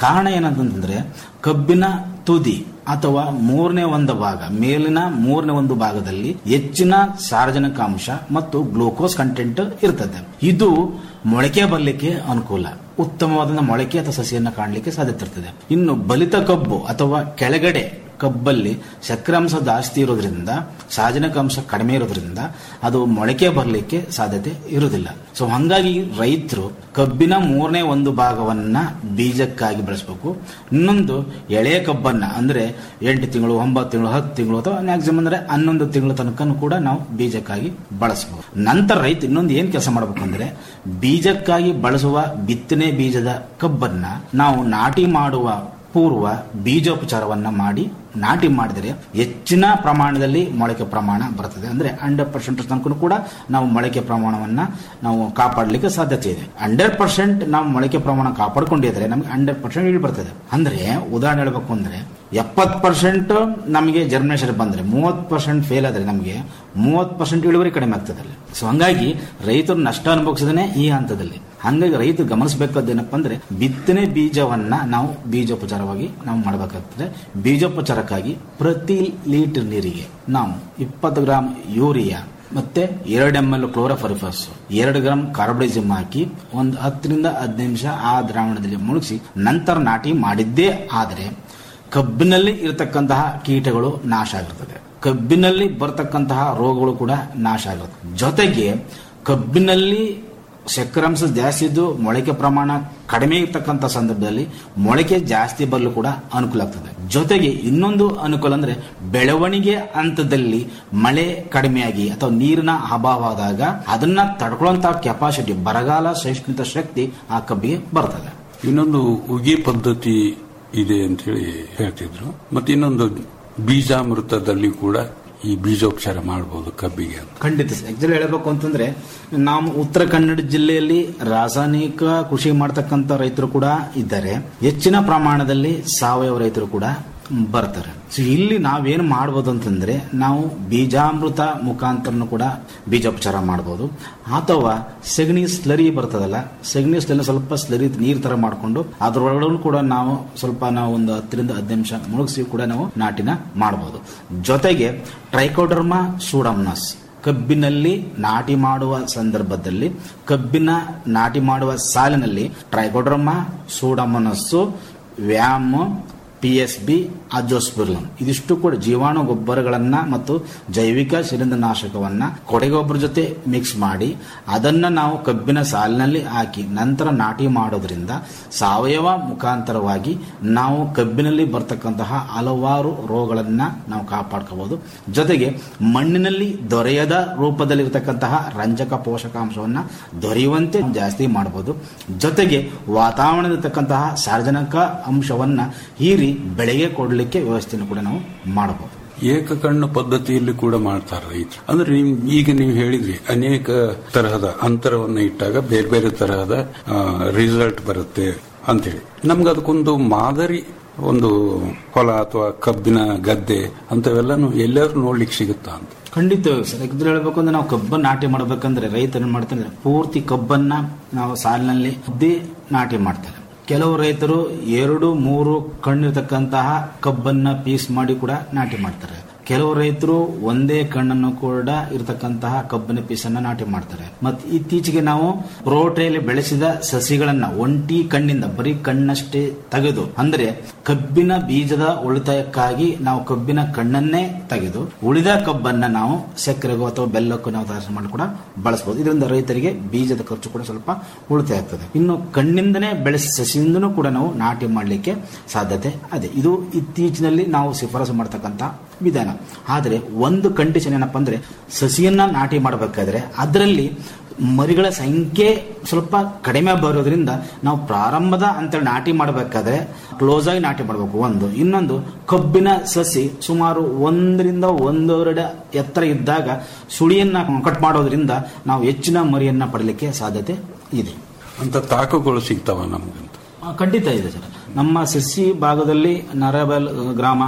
ಕಾರಣ ಏನಂತಂದ್ರೆ ಕಬ್ಬಿನ ತುದಿ ಅಥವಾ ಮೂರನೇ ಒಂದು ಭಾಗ ಮೇಲಿನ ಮೂರನೇ ಒಂದು ಭಾಗದಲ್ಲಿ ಹೆಚ್ಚಿನ ಸಾರ್ವಜನಿಕಾಂಶ ಮತ್ತು ಗ್ಲೂಕೋಸ್ ಕಂಟೆಂಟ್ ಇರ್ತದೆ ಇದು ಮೊಳಕೆ ಬರಲಿಕ್ಕೆ ಅನುಕೂಲ ಉತ್ತಮವಾದ ಮೊಳಕೆ ಅಥವಾ ಸಸಿಯನ್ನ ಕಾಣಲಿಕ್ಕೆ ಸಾಧ್ಯತೆ ಇರ್ತದೆ ಇನ್ನು ಬಲಿತ ಕಬ್ಬು ಅಥವಾ ಕೆಳಗಡೆ ಕಬ್ಬಲ್ಲಿ ಸಕ್ರಾಂಶ ಜಾಸ್ತಿ ಇರೋದ್ರಿಂದ ಸಾರ್ವಜನಿಕಾಂಶ ಕಡಿಮೆ ಇರೋದ್ರಿಂದ ಅದು ಮೊಳಕೆ ಬರಲಿಕ್ಕೆ ಸಾಧ್ಯತೆ ಇರುವುದಿಲ್ಲ ಸೊ ಹಂಗಾಗಿ ರೈತರು ಕಬ್ಬಿನ ಮೂರನೇ ಒಂದು ಭಾಗವನ್ನ ಬೀಜಕ್ಕಾಗಿ ಬಳಸಬೇಕು ಇನ್ನೊಂದು ಎಳೆಯ ಕಬ್ಬನ್ನ ಅಂದ್ರೆ ಎಂಟು ತಿಂಗಳು ಒಂಬತ್ತು ತಿಂಗಳು ಹತ್ತು ತಿಂಗಳು ಅಥವಾ ಮ್ಯಾಕ್ಸಿಮಮ್ ಅಂದ್ರೆ ಹನ್ನೊಂದು ತಿಂಗಳ ತನಕ ಕೂಡ ನಾವು ಬೀಜಕ್ಕಾಗಿ ಬಳಸಬಹುದು ನಂತರ ರೈತ ಇನ್ನೊಂದು ಏನ್ ಕೆಲಸ ಮಾಡಬೇಕು ಅಂದ್ರೆ ಬೀಜಕ್ಕಾಗಿ ಬಳಸುವ ಬಿತ್ತನೆ ಬೀಜದ ಕಬ್ಬನ್ನ ನಾವು ನಾಟಿ ಮಾಡುವ ಪೂರ್ವ ಬೀಜೋಪಚಾರವನ್ನ ಮಾಡಿ ನಾಟಿ ಮಾಡಿದರೆ ಹೆಚ್ಚಿನ ಪ್ರಮಾಣದಲ್ಲಿ ಮೊಳಕೆ ಪ್ರಮಾಣ ಬರ್ತದೆ ಅಂದ್ರೆ ಹಂಡ್ರೆಡ್ ಪರ್ಸೆಂಟ್ ತನಕ ಕೂಡ ನಾವು ಮೊಳಕೆ ಪ್ರಮಾಣವನ್ನ ನಾವು ಕಾಪಾಡಲಿಕ್ಕೆ ಸಾಧ್ಯತೆ ಇದೆ ಹಂಡ್ರೆಡ್ ಪರ್ಸೆಂಟ್ ನಾವು ಮೊಳಕೆ ಪ್ರಮಾಣ ಕಾಪಾಡ್ಕೊಂಡಿದ್ರೆ ನಮ್ಗೆ ಹಂಡ್ರೆಡ್ ಪರ್ಸೆಂಟ್ ಇಳಿ ಬರ್ತದೆ ಅಂದ್ರೆ ಉದಾಹರಣೆ ಹೇಳ್ಬೇಕು ಅಂದ್ರೆ ಎಪ್ಪತ್ ಪರ್ಸೆಂಟ್ ನಮಗೆ ಜರ್ಮಿನೇಷನ್ ಬಂದ್ರೆ ಮೂವತ್ ಪರ್ಸೆಂಟ್ ಫೇಲ್ ಆದ್ರೆ ನಮಗೆ ಮೂವತ್ ಪರ್ಸೆಂಟ್ ಇಳುವರಿ ಕಡಿಮೆ ಆಗ್ತದೆ ಅಲ್ಲಿ ಸೊ ಹಂಗಾಗಿ ರೈತರು ನಷ್ಟ ಅನುಭವಿಸಿದನೆ ಈ ಹಂತದಲ್ಲಿ ಹಂಗಾಗಿ ರೈತರು ಗಮನಿಸಬೇಕಾದ್ದೇನಪ್ಪ ಅಂದ್ರೆ ಬಿತ್ತನೆ ಬೀಜವನ್ನ ನಾವು ಬೀಜೋಪಚಾರವಾಗಿ ನಾವು ಮಾಡಬೇಕಾಗ್ತದೆ ಬೀಜೋಪಚಾರಕ್ಕಾಗಿ ಪ್ರತಿ ಲೀಟರ್ ನೀರಿಗೆ ನಾವು ಇಪ್ಪತ್ತು ಗ್ರಾಂ ಯೂರಿಯಾ ಮತ್ತೆ ಎರಡು ಎಂ ಎಲ್ ಕ್ಲೋರೋಫರಿಫಸ್ ಎರಡು ಗ್ರಾಂ ಕಾರ್ಬಡಿಸಮ್ ಹಾಕಿ ಒಂದು ಹತ್ತರಿಂದ ಹದಿನೈದು ನಿಮಿಷ ಆ ದ್ರಾವಣದಲ್ಲಿ ಮುಳುಗಿಸಿ ನಂತರ ನಾಟಿ ಮಾಡಿದ್ದೇ ಆದರೆ ಕಬ್ಬಿನಲ್ಲಿ ಇರತಕ್ಕಂತಹ ಕೀಟಗಳು ನಾಶ ಆಗಿರ್ತದೆ ಕಬ್ಬಿನಲ್ಲಿ ಬರತಕ್ಕಂತಹ ರೋಗಗಳು ಕೂಡ ನಾಶ ಆಗಿರುತ್ತೆ ಜೊತೆಗೆ ಕಬ್ಬಿನಲ್ಲಿ ಸಕ್ಕರಾಂಶ ಜಾಸ್ತಿ ಇದ್ದು ಮೊಳಕೆ ಪ್ರಮಾಣ ಕಡಿಮೆ ಇರ್ತಕ್ಕಂಥ ಸಂದರ್ಭದಲ್ಲಿ ಮೊಳಕೆ ಜಾಸ್ತಿ ಬರಲು ಕೂಡ ಅನುಕೂಲ ಆಗ್ತದೆ ಜೊತೆಗೆ ಇನ್ನೊಂದು ಅನುಕೂಲ ಅಂದ್ರೆ ಬೆಳವಣಿಗೆ ಹಂತದಲ್ಲಿ ಮಳೆ ಕಡಿಮೆಯಾಗಿ ಅಥವಾ ನೀರಿನ ಅಭಾವ ಆದಾಗ ಅದನ್ನ ತಡ್ಕೊಳ್ಳುವಂತಹ ಕೆಪಾಸಿಟಿ ಬರಗಾಲ ಸಹಿಷ್ಣುತ ಶಕ್ತಿ ಆ ಕಬ್ಬಿಗೆ ಬರ್ತದೆ ಇನ್ನೊಂದು ಉಗಿ ಪದ್ಧತಿ ಇದೆ ಅಂತ ಹೇಳಿ ಹೇಳ್ತಿದ್ರು ಮತ್ತೆ ಇನ್ನೊಂದು ಬೀಜಾಮೃತದಲ್ಲಿ ಕೂಡ ಈ ಬೀಜೋಪಚಾರ ಮಾಡಬಹುದು ಕಬ್ಬಿಗೆ ಅಂತ ಖಂಡಿತ ಆಕ್ಚುಲಿ ಹೇಳಬೇಕು ಅಂತಂದ್ರೆ ನಾವು ಉತ್ತರ ಕನ್ನಡ ಜಿಲ್ಲೆಯಲ್ಲಿ ರಾಸಾಯನಿಕ ಕೃಷಿ ಮಾಡ್ತಕ್ಕಂಥ ರೈತರು ಕೂಡ ಇದ್ದಾರೆ ಹೆಚ್ಚಿನ ಪ್ರಮಾಣದಲ್ಲಿ ಸಾವಯವ ರೈತರು ಕೂಡ ಬರ್ತಾರೆ ಸೊ ಇಲ್ಲಿ ನಾವೇನು ಮಾಡ್ಬೋದು ಅಂತಂದ್ರೆ ನಾವು ಬೀಜಾಮೃತ ಮುಖಾಂತರನು ಕೂಡ ಬೀಜೋಪಚಾರ ಮಾಡ್ಬೋದು ಅಥವಾ ಸಗಣಿ ಸ್ಲರಿ ಬರ್ತದಲ್ಲ ಸಗಣಿ ಸ್ಲರಿ ಸ್ವಲ್ಪ ಸ್ಲರಿ ನೀರ್ ತರ ಮಾಡ್ಕೊಂಡು ಅದ್ರೊಳಗಡೆ ಕೂಡ ನಾವು ಸ್ವಲ್ಪ ನಾವು ಒಂದು ಹತ್ತರಿಂದ ಹದಿನೈದು ನಿಮಿಷ ಮುಳುಗಿಸಿ ಕೂಡ ನಾವು ನಾಟಿನ ಮಾಡಬಹುದು ಜೊತೆಗೆ ಟ್ರೈಕೋಡರ್ಮಾ ಸೂಡಮ್ನಸ್ ಕಬ್ಬಿನಲ್ಲಿ ನಾಟಿ ಮಾಡುವ ಸಂದರ್ಭದಲ್ಲಿ ಕಬ್ಬಿನ ನಾಟಿ ಮಾಡುವ ಸಾಲಿನಲ್ಲಿ trichoderma pseudomonas VAM P S B azospirillum ಇದಿಷ್ಟು ಕೂಡ ಜೀವಾಣು ಗೊಬ್ಬರಗಳನ್ನ ಮತ್ತು ಜೈವಿಕ ಶಿಲೀಂಧ್ರನಾಶಕವನ್ನ ಕೊಡೆಗೊಬ್ಬರ ಜೊತೆ ಮಿಕ್ಸ್ ಮಾಡಿ ಅದನ್ನ ನಾವು ಕಬ್ಬಿನ ಸಾಲಿನಲ್ಲಿ ಹಾಕಿ ನಂತರ ನಾಟಿ ಮಾಡೋದ್ರಿಂದ ಸಾವಯವ ಮುಖಾಂತರವಾಗಿ ನಾವು ಕಬ್ಬಿನಲ್ಲಿ ಬರ್ತಕ್ಕಂತಹ ಹಲವಾರು ರೋಗಗಳನ್ನ ನಾವು ಕಾಪಾಡ್ಕೋಬಹುದು ಜೊತೆಗೆ ಮಣ್ಣಿನಲ್ಲಿ ದೊರೆಯದ ರೂಪದಲ್ಲಿರ್ತಕ್ಕಂತಹ ರಂಜಕ ಪೋಷಕಾಂಶವನ್ನ ದೊರೆಯುವಂತೆ ಜಾಸ್ತಿ ಮಾಡಬಹುದು ಜೊತೆಗೆ ವಾತಾವರಣದಲ್ಲಿರ್ತಕ್ಕಂತಹ ಸಾರ್ವಜನಿಕ ಅಂಶವನ್ನ ಹೀರಿ ಬೆಳೆಗೆ ಕೊಡಲಿಕ್ಕೆ ವ್ಯವಸ್ಥೆಯನ್ನು ಕೂಡ ನಾವು ಮಾಡಬಹುದು ಏಕಕಣ್ಣು ಪದ್ಧತಿಯಲ್ಲಿ ಕೂಡ ಮಾಡ್ತಾರೆ ರೈತರು ಅಂದ್ರೆ ನೀವು ಈಗ ನೀವು ಹೇಳಿದ್ರಿ ಅನೇಕ ತರಹದ ಅಂತರವನ್ನು ಇಟ್ಟಾಗ ಬೇರೆ ಬೇರೆ ತರಹದ ರಿಸಲ್ಟ್ ಬರುತ್ತೆ ಅಂತೇಳಿ ನಮ್ಗೆ ಅದಕ್ಕೊಂದು ಮಾದರಿ ಒಂದು ಹೊಲ ಅಥವಾ ಕಬ್ಬಿನ ಗದ್ದೆ ಅಂತವೆಲ್ಲಾನು ಎಲ್ಲರೂ ನೋಡ್ಲಿಕ್ಕೆ ಸಿಗುತ್ತಾ ಅಂತ ಖಂಡಿತ ಸರ್ ಯಾಕಂದ್ರೆ ಹೇಳ್ಬೇಕು ಅಂದ್ರೆ ನಾವು ಕಬ್ಬನ್ನು ನಾಟಿ ಮಾಡ್ಬೇಕಂದ್ರೆ ರೈತರು ಏನ್ ಮಾಡ್ತಾರೆ ಪೂರ್ತಿ ಕಬ್ಬನ್ನ ನಾವು ಸಾಲಿನಲ್ಲಿ ಉದ್ದಿ ನಾಟಿ ಮಾಡ್ತಾರೆ ಕೆಲವು ರೈತರು ಎರಡು ಮೂರು ಕಣ್ಣಿರ್ತಕ್ಕಂತಹ ಕಬ್ಬನ್ನ ಪೀಸ್ ಮಾಡಿ ಕೂಡ ನಾಟಿ ಮಾಡ್ತಾರೆ ಕೆಲವು ರೈತರು ಒಂದೇ ಕಣ್ಣನ್ನು ಕೂಡ ಇರತಕ್ಕಂತಹ ಕಬ್ಬಿನ ಪೀಸನ್ನ ನಾಟಿ ಮಾಡ್ತಾರೆ ಮತ್ತು ಇತ್ತೀಚೆಗೆ ನಾವು ರೋಟೆಯಲ್ಲಿ ಬೆಳೆಸಿದ ಸಸಿಗಳನ್ನ ಒಂಟಿ ಕಣ್ಣಿಂದ ಬರೀ ಕಣ್ಣಷ್ಟೇ ತೆಗೆದು ಅಂದ್ರೆ ಕಬ್ಬಿನ ಬೀಜದ ಉಳಿತಾಯಕ್ಕಾಗಿ ನಾವು ಕಬ್ಬಿನ ಕಣ್ಣನ್ನೇ ತೆಗೆದು ಉಳಿದ ಕಬ್ಬನ್ನ ನಾವು ಸಕ್ಕರೆಗೂ ಅಥವಾ ಬೆಲ್ಲಕ್ಕೂ ನಾವು ತಯಾರು ಮಾಡಿ ಕೂಡ ಬಳಸಬಹುದು ಇದರಿಂದ ರೈತರಿಗೆ ಬೀಜದ ಖರ್ಚು ಕೂಡ ಸ್ವಲ್ಪ ಉಳಿತಾಯ ಆಗ್ತದೆ ಇನ್ನು ಕಣ್ಣಿಂದನೇ ಬೆಳೆಸಿ ಸಸಿಯಿಂದನೂ ಕೂಡ ನಾವು ನಾಟಿ ಮಾಡಲಿಕ್ಕೆ ಸಾಧ್ಯತೆ ಅದೇ ಇದು ಇತ್ತೀಚಿನಲ್ಲಿ ನಾವು ಶಿಫಾರಸು ಮಾಡತಕ್ಕಂತ ವಿಧಾನ ಆದರೆ ಒಂದು ಕಂಡೀಷನ್ ಏನಪ್ಪಾ ಅಂದ್ರೆ ಸಸಿಯನ್ನ ನಾಟಿ ಮಾಡಬೇಕಾದ್ರೆ ಅದರಲ್ಲಿ ಮರಿಗಳ ಸಂಖ್ಯೆ ಸ್ವಲ್ಪ ಕಡಿಮೆ ಬರೋದ್ರಿಂದ ನಾವು ಪ್ರಾರಂಭದ ಅಂತ ನಾಟಿ ಮಾಡಬೇಕಾದ್ರೆ ಕ್ಲೋಸ್ ಆಗಿ ನಾಟಿ ಮಾಡಬೇಕು ಒಂದು ಇನ್ನೊಂದು ಕಬ್ಬಿನ ಸಸಿ ಸುಮಾರು ಒಂದರಿಂದ ಒಂದೂವರೆ ಎತ್ತರ ಇದ್ದಾಗ ಸುಳಿಯನ್ನ ಕಟ್ ಮಾಡೋದ್ರಿಂದ ನಾವು ಹೆಚ್ಚಿನ ಮರಿಯನ್ನ ಪಡಲಿಕ್ಕೆ ಸಾಧ್ಯತೆ ಇದೆ ಅಂತ ತಾಕುಗಳು ಸಿಗ್ತಾವ ನಮ್ಗಂತ ಆ, ಖಂಡಿತ ಇದೆ ಸರ್ ನಮ್ಮ ಸಿರ್ಸಿ ಭಾಗದಲ್ಲಿ ನರಬಲ್ ಗ್ರಾಮ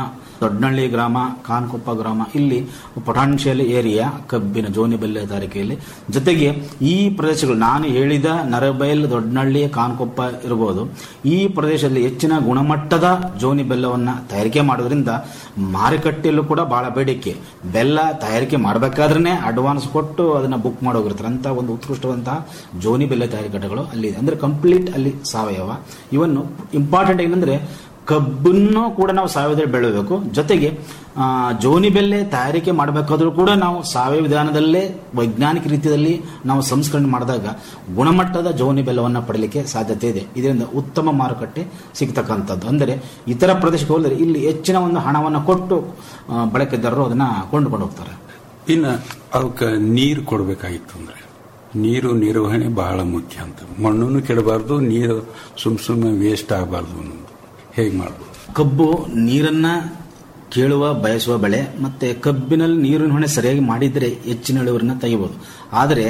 ದೊಡ್ಡನಹಳ್ಳಿ ಗ್ರಾಮ ಕಾನ್ಕೊಪ್ಪ ಗ್ರಾಮ ಇಲ್ಲಿ ಪೊಟಾನ್ಷಿಯಲ್ ಏರಿಯಾ ಕಬ್ಬಿನ ಜೋನಿ ಬೆಲೆ ತಯಾರಿಕೆಯಲ್ಲಿ ಜೊತೆಗೆ ಈ ಪ್ರದೇಶಗಳು ನಾನು ಹೇಳಿದ ನರಬೈಲ್ ದೊಡ್ಡನಹಳ್ಳಿ ಕಾನ್ಕೊಪ್ಪ ಇರಬಹುದು ಈ ಪ್ರದೇಶದಲ್ಲಿ ಹೆಚ್ಚಿನ ಗುಣಮಟ್ಟದ ಜೋನಿ ಬೆಲ್ಲವನ್ನ ತಯಾರಿಕೆ ಮಾಡೋದ್ರಿಂದ ಮಾರುಕಟ್ಟೆಯಲ್ಲೂ ಕೂಡ ಬಹಳ ಬೇಡಿಕೆ ಬೆಲ್ಲ ತಯಾರಿಕೆ ಮಾಡಬೇಕಾದ್ರೆ ಅಡ್ವಾನ್ಸ್ ಕೊಟ್ಟು ಅದನ್ನ ಬುಕ್ ಮಾಡೋಗಿರ್ತಾರೆ ಅಂತ ಒಂದು ಉತ್ಕೃಷ್ಟವಂತಹ ಜೋನಿ ಬೆಲ್ಲ ತಯಾರಿಕೆ ಘಟಕಗಳು ಅಲ್ಲಿ ಇದೆ. ಅಂದ್ರೆ ಕಂಪ್ಲೀಟ್ ಅಲ್ಲಿ ಸಾವಯವ ಇವನ್ನು ಇಂಪಾರ್ಟೆಂಟ್ ಏನಂದ್ರೆ ಕಬ್ಬನ್ನು ಕೂಡ ನಾವು ಸಾವಯವದಲ್ಲಿ ಬೆಳೆಯಬೇಕು ಜೊತೆಗೆ ಆ, ಜೋನಿ ಬೆಲ್ಲೆ ತಯಾರಿಕೆ ಮಾಡಬೇಕಾದ್ರೂ ಕೂಡ ನಾವು ಸಾವಯವ ವಿಧಾನದಲ್ಲೇ ವೈಜ್ಞಾನಿಕ ರೀತಿಯಲ್ಲಿ ನಾವು ಸಂಸ್ಕರಣೆ ಮಾಡಿದಾಗ ಗುಣಮಟ್ಟದ ಜೋನಿ ಬೆಲ್ಲವನ್ನು ಪಡಲಿಕ್ಕೆ ಸಾಧ್ಯತೆ ಇದೆ ಇದರಿಂದ ಉತ್ತಮ ಮಾರುಕಟ್ಟೆ ಸಿಗ್ತಕ್ಕಂಥದ್ದು ಅಂದರೆ ಇತರ ಪ್ರದೇಶಕ್ಕೆ ಹೋದರೆ ಇಲ್ಲಿ ಹೆಚ್ಚಿನ ಒಂದು ಹಣವನ್ನು ಕೊಟ್ಟು ಆ, ಬಳಕೆದಾರರು ಅದನ್ನ ಕೊಂಡುಕೊಂಡು ಹೋಗ್ತಾರೆ ಇನ್ನು ಅವಕ್ಕೆ ನೀರು ಕೊಡಬೇಕಾಗಿತ್ತು ಅಂದ್ರೆ ನೀರು ನಿರ್ವಹಣೆ ಬಹಳ ಮುಖ್ಯ ಅಂತ ಮಣ್ಣನ್ನು ಕೆಡಬಾರ್ದು ನೀರು ಸುಮ್ ಸುಮ್ಮನೆ ವೇಸ್ಟ್ ಆಗಬಾರ್ದು ಅನ್ನೋದು ಹೇಗೆ ಮಾಡ್ಬೋದು ಕಬ್ಬು ನೀರನ್ನ ಕೇಳುವ ಬಯಸುವ ಬೆಳೆ ಮತ್ತೆ ಕಬ್ಬಿನಲ್ಲಿ ನೀರಿನ ಹೊಣೆ ಸರಿಯಾಗಿ ಮಾಡಿದ್ರೆ ಹೆಚ್ಚಿನ ಇಳುವರಿನ ತೆಗಿಬಹುದು ಆದರೆ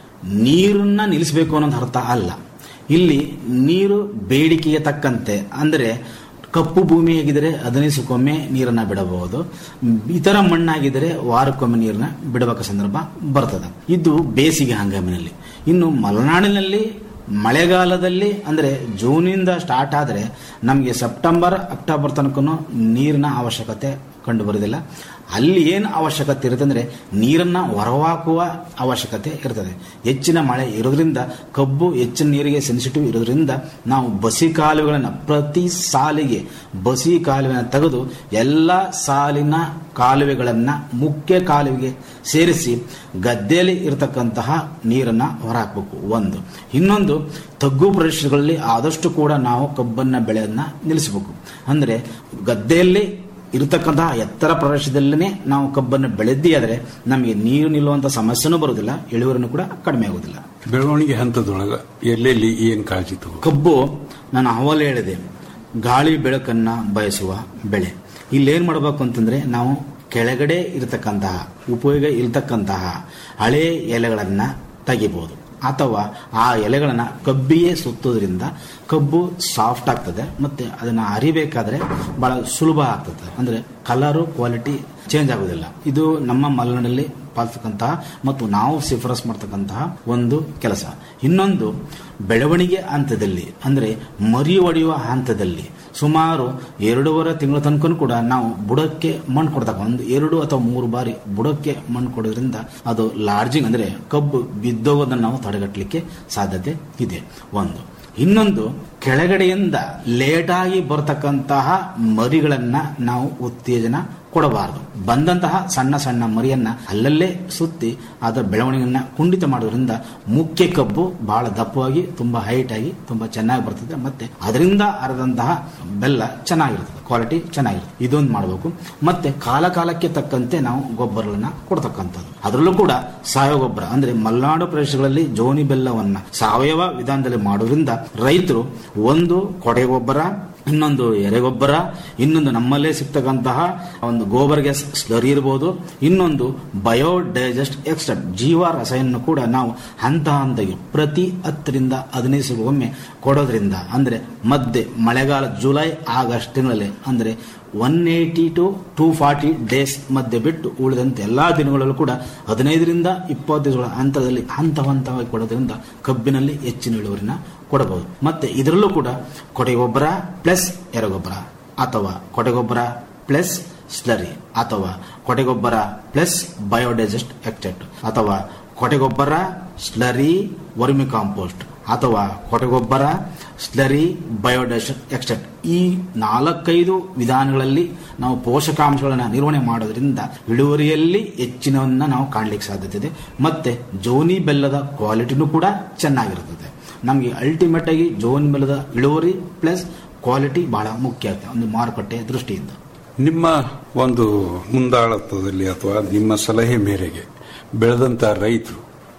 ನೀರನ್ನ ನಿಲ್ಲಿಸಬೇಕು ಅನ್ನೋದು ಅರ್ಥ ಅಲ್ಲ ಇಲ್ಲಿ ನೀರು ಬೇಡಿಕೆಗೆ ತಕ್ಕಂತೆ ಅಂದರೆ ಕಪ್ಪು ಭೂಮಿ ಆಗಿದ್ರೆ ಹದಿನೈದಕ್ಕೊಮ್ಮೆ ನೀರನ್ನ ಬಿಡಬಹುದು ಇತರ ಮಣ್ಣಾಗಿದ್ದರೆ ವಾರಕ್ಕೊಮ್ಮೆ ನೀರನ್ನ ಬಿಡಬೇಕ ಸಂದರ್ಭ ಬರ್ತದೆ ಇದು ಬೇಸಿಗೆ ಹಂಗಾಮಿನಲ್ಲಿ ಇನ್ನು ಮಲೆನಾಡಿನಲ್ಲಿ ಮಳೆಗಾಲದಲ್ಲಿ ಅಂದ್ರೆ ಜೂನಿಂದ ಸ್ಟಾರ್ಟ್ ಆದರೆ ನಮಗೆ ಸೆಪ್ಟೆಂಬರ್ ಅಕ್ಟೋಬರ್ ತನಕ ನೀರಿನ ಅವಶ್ಯಕತೆ ಕಂಡು ಬರುವುದಿಲ್ಲ ಅಲ್ಲಿ ಏನು ಅವಶ್ಯಕತೆ ಇರುತ್ತೆ ಅಂದ್ರೆ ನೀರನ್ನ ಹೊರಹಾಕುವ ಅವಶ್ಯಕತೆ ಇರ್ತದೆ ಹೆಚ್ಚಿನ ಮಳೆ ಇರೋದ್ರಿಂದ ಕಬ್ಬು ಹೆಚ್ಚಿನ ನೀರಿಗೆ ಸೆನ್ಸಿಟಿವ್ ಇರೋದ್ರಿಂದ ನಾವು ಬಸಿ ಕಾಲುವೆಗಳನ್ನು ಪ್ರತಿ ಸಾಲಿಗೆ ಬಸಿ ಕಾಲುವೆನ ತೆಗೆದು ಎಲ್ಲ ಸಾಲಿನ ಕಾಲುವೆಗಳನ್ನ ಮುಖ್ಯ ಕಾಲುವೆಗೆ ಸೇರಿಸಿ ಗದ್ದೆಯಲ್ಲಿ ಇರತಕ್ಕಂತಹ ನೀರನ್ನ ಹೊರಹಾಕಬೇಕು ಒಂದು ಇನ್ನೊಂದು ತಗ್ಗು ಪ್ರದೇಶಗಳಲ್ಲಿ ಆದಷ್ಟು ಕೂಡ ನಾವು ಕಬ್ಬನ್ನ ಬೆಳೆಯನ್ನ ನಿಲ್ಲಿಸಬೇಕು ಅಂದ್ರೆ ಗದ್ದೆಯಲ್ಲಿ ಇರತಕ್ಕಂತಹ ಎತ್ತರ ಪ್ರದೇಶದಲ್ಲೇ ನಾವು ಕಬ್ಬನ್ನು ಬೆಳೆದ್ದಿ ಆದರೆ ನಮಗೆ ನೀರು ನಿಲ್ಲುವಂತ ಸಮಸ್ಯೆನೂ ಬರುವುದಿಲ್ಲ ಇಳುವರಿನೂ ಕೂಡ ಕಡಿಮೆ ಆಗುವುದಿಲ್ಲ ಬೆಳವಣಿಗೆ ಹಂತದೊಳಗೆ ಎಲ್ಲೆಲ್ಲಿ ಏನು ಕಾಳಜಿ ತಗೋ ಕಬ್ಬು ನಾನು ಅವಲೇ ಹೇಳಿದೆ ಗಾಳಿ ಬೆಳಕನ್ನ ಬಯಸುವ ಬೆಳೆ ಇಲ್ಲೇನ್ ಮಾಡಬೇಕು ಅಂತಂದ್ರೆ ನಾವು ಕೆಳಗಡೆ ಇರತಕ್ಕಂತಹ ಉಪಯೋಗ ಇರತಕ್ಕಂತಹ ಹಳೆ ಎಲೆಗಳನ್ನ ತೆಗಿಬಹುದು ಅಥವಾ ಆ ಎಲೆಗಳನ್ನ ಕಬ್ಬಿಯೇ ಸುತ್ತೋದ್ರಿಂದ ಕಬ್ಬು ಸಾಫ್ಟ್ ಆಗ್ತದೆ ಮತ್ತೆ ಅದನ್ನ ಅರಿಬೇಕಾದ್ರೆ ಬಹಳ ಸುಲಭ ಆಗ್ತದೆ ಅಂದ್ರೆ ಕಲರು ಕ್ವಾಲಿಟಿ ಚೇಂಜ್ ಆಗುದಿಲ್ಲ ಇದು ನಮ್ಮ ಮಲೆನಾಡಲ್ಲಿ ಪಾಲಿಸ್ತಕ್ಕಂತಹ ಮತ್ತು ನಾವು ಶಿಫಾರಸ್ ಮಾಡ್ತಕ್ಕಂತಹ ಒಂದು ಕೆಲಸ ಇನ್ನೊಂದು ಬೆಳವಣಿಗೆ ಹಂತದಲ್ಲಿ ಅಂದ್ರೆ ಮರಿ ಒಡೆಯುವ ಹಂತದಲ್ಲಿ ಸುಮಾರು ಎರಡೂವರೆ ತಿಂಗಳ ತನಕ ಕೂಡ ನಾವು ಬುಡಕ್ಕೆ ಮಣ್ಣು ಕೊಡ್ತಕ್ಕ ಒಂದು ಎರಡು ಅಥವಾ ಮೂರು ಬಾರಿ ಬುಡಕ್ಕೆ ಮಣ್ಣು ಕೊಡೋದ್ರಿಂದ ಅದು ಲಾರ್ಜಿಂಗ್ ಅಂದ್ರೆ ಕಬ್ಬು ಬಿದ್ದೋಗೋದನ್ನು ನಾವು ತಡೆಗಟ್ಟಲಿಕ್ಕೆ ಸಾಧ್ಯತೆ ಇದೆ ಒಂದು ಇನ್ನೊಂದು ಕೆಳಗಡೆಯಿಂದ ಲೇಟಾಗಿ ಬರ್ತಕ್ಕಂತಹ ಮರಿಗಳನ್ನ ನಾವು ಉತ್ತೇಜನ ಕೊಡಬಾರದು ಬಂದಂತಹ ಸಣ್ಣ ಸಣ್ಣ ಮರಿಯನ್ನ ಅಲ್ಲಲ್ಲೇ ಸುತ್ತಿ ಅದರ ಬೆಳವಣಿಗೆಯನ್ನ ಕುಂಠಿತ ಮಾಡೋದ್ರಿಂದ ಮುಖ್ಯ ಕಬ್ಬು ಬಹಳ ದಪ್ಪವಾಗಿ ತುಂಬಾ ಹೈಟ್ ಆಗಿ ತುಂಬಾ ಚೆನ್ನಾಗಿ ಬರ್ತದೆ ಮತ್ತೆ ಅದರಿಂದ ಅರದಂತಹ ಬೆಲ್ಲ ಚೆನ್ನಾಗಿರ್ತದೆ ಕ್ವಾಲಿಟಿ ಚೆನ್ನಾಗಿರುತ್ತೆ ಇದೊಂದು ಮಾಡಬೇಕು ಮತ್ತೆ ಕಾಲ ಕಾಲಕ್ಕೆ ತಕ್ಕಂತೆ ನಾವು ಗೊಬ್ಬರಗಳನ್ನ ಕೊಡ್ತಕ್ಕಂಥದ್ದು ಅದರಲ್ಲೂ ಕೂಡ ಸಾವಯವ ಗೊಬ್ಬರ ಅಂದ್ರೆ ಮಲೆನಾಡು ಪ್ರದೇಶಗಳಲ್ಲಿ ಜೋನಿ ಬೆಲ್ಲವನ್ನ ಸಾವಯವ ವಿಧಾನದಲ್ಲಿ ಮಾಡೋದ್ರಿಂದ ರೈತರು ಒಂದು ಕೊಡೆ ಗೊಬ್ಬರ ಇನ್ನೊಂದು ಎರೆಗೊಬ್ಬರ ಇನ್ನೊಂದು ನಮ್ಮಲ್ಲೇ ಸಿಗ್ತಕ್ಕಂತಹ ಒಂದು ಗೋಬರ್ ಗ್ಯಾಸ್ ಸ್ಲರಿ ಇರಬಹುದು ಇನ್ನೊಂದು ಬಯೋಡೈಜೆಸ್ಟ್ ಎಕ್ಸ್ಟ್ರಾ ಜೀವ ರಸಾಯನ ಕೂಡ ನಾವು ಹಂತ ಹಂತಗೆ ಪ್ರತಿ ಹತ್ತರಿಂದ ಹದಿನೈದು ಸಾವಿರಗೊಮ್ಮೆ ಕೊಡೋದ್ರಿಂದ ಅಂದ್ರೆ ಮಧ್ಯೆ ಮಳೆಗಾಲ ಜುಲೈ ಆಗಸ್ಟ್ ತಿಂಗಳಲ್ಲಿ ಅಂದ್ರೆ one eighty to two forty days ಮಧ್ಯೆ ಬಿಟ್ಟು ಉಳಿದಂತೆ ಎಲ್ಲಾ ದಿನಗಳಲ್ಲೂ ಕೂಡ ಹದಿನೈದರಿಂದ ಇಪ್ಪತ್ತು ದಿವಸಗಳ ಹಂತದಲ್ಲಿ ಹಂತ ಹಂತವಾಗಿ ಕೊಡೋದ್ರಿಂದ ಕಬ್ಬಿನಲ್ಲಿ ಹೆಚ್ಚಿನ ಇಳುವರಿನ ಕೊಡಬಹುದು ಮತ್ತೆ ಇದರಲ್ಲೂ ಕೂಡ ಕೊಡೆಗೊಬ್ಬರ ಪ್ಲಸ್ ಎರೆಗೊಬ್ಬರ ಅಥವಾ ಕೊಡೆಗೊಬ್ಬರ ಪ್ಲಸ್ ಸ್ಲರಿ ಅಥವಾ ಕೊಡೆಗೊಬ್ಬರ ಪ್ಲಸ್ ಬಯೋಡೈಜೆಸ್ಟ್ ಎಕ್ಟೆಟ್ ಅಥವಾ ಕೊಡೆಗೊಬ್ಬರ ಸ್ಲರಿ ವರ್ಮಿ ಕಾಂಪೋಸ್ಟ್ ಅಥವಾ ಕೊಟಗೊಬ್ಬರ ಸ್ಲರಿ ಬಯೋಡೈಜೆಸ್ಟ್ ಎಕ್ಸ್ಟೆಟ್ ಈ ನಾಲ್ಕೈದು ವಿಧಾನಗಳಲ್ಲಿ ನಾವು ಪೋಷಕಾಂಶಗಳನ್ನ ನಿರ್ವಹಣೆ ಮಾಡೋದ್ರಿಂದ ಇಳುವರಿಯಲ್ಲಿ ಹೆಚ್ಚಿನವನ್ನ ನಾವು ಕಾಣಲಿಕ್ಕೆ ಸಾಧ್ಯತೆ ಇದೆ ಮತ್ತೆ ಜೋನಿ ಬೆಲ್ಲದ ಕ್ವಾಲಿಟಿನೂ ಕೂಡ ಚೆನ್ನಾಗಿರುತ್ತದೆ ನಮಗೆ ಅಲ್ಟಿಮೇಟ್ ಆಗಿ ಜೋನಿ ಬೆಲ್ಲದ ಇಳುವರಿ ಪ್ಲಸ್ ಕ್ವಾಲಿಟಿ ಬಹಳ ಮುಖ್ಯ ಆಗ್ತದೆ ಒಂದು ಮಾರುಕಟ್ಟೆ ದೃಷ್ಟಿಯಿಂದ ನಿಮ್ಮ ಒಂದು ಮುಂದಾಳತ್ವದಲ್ಲಿ ಅಥವಾ ನಿಮ್ಮ ಸಲಹೆ ಮೇರೆಗೆ ಬೆಳೆದಂತ ರೈತರು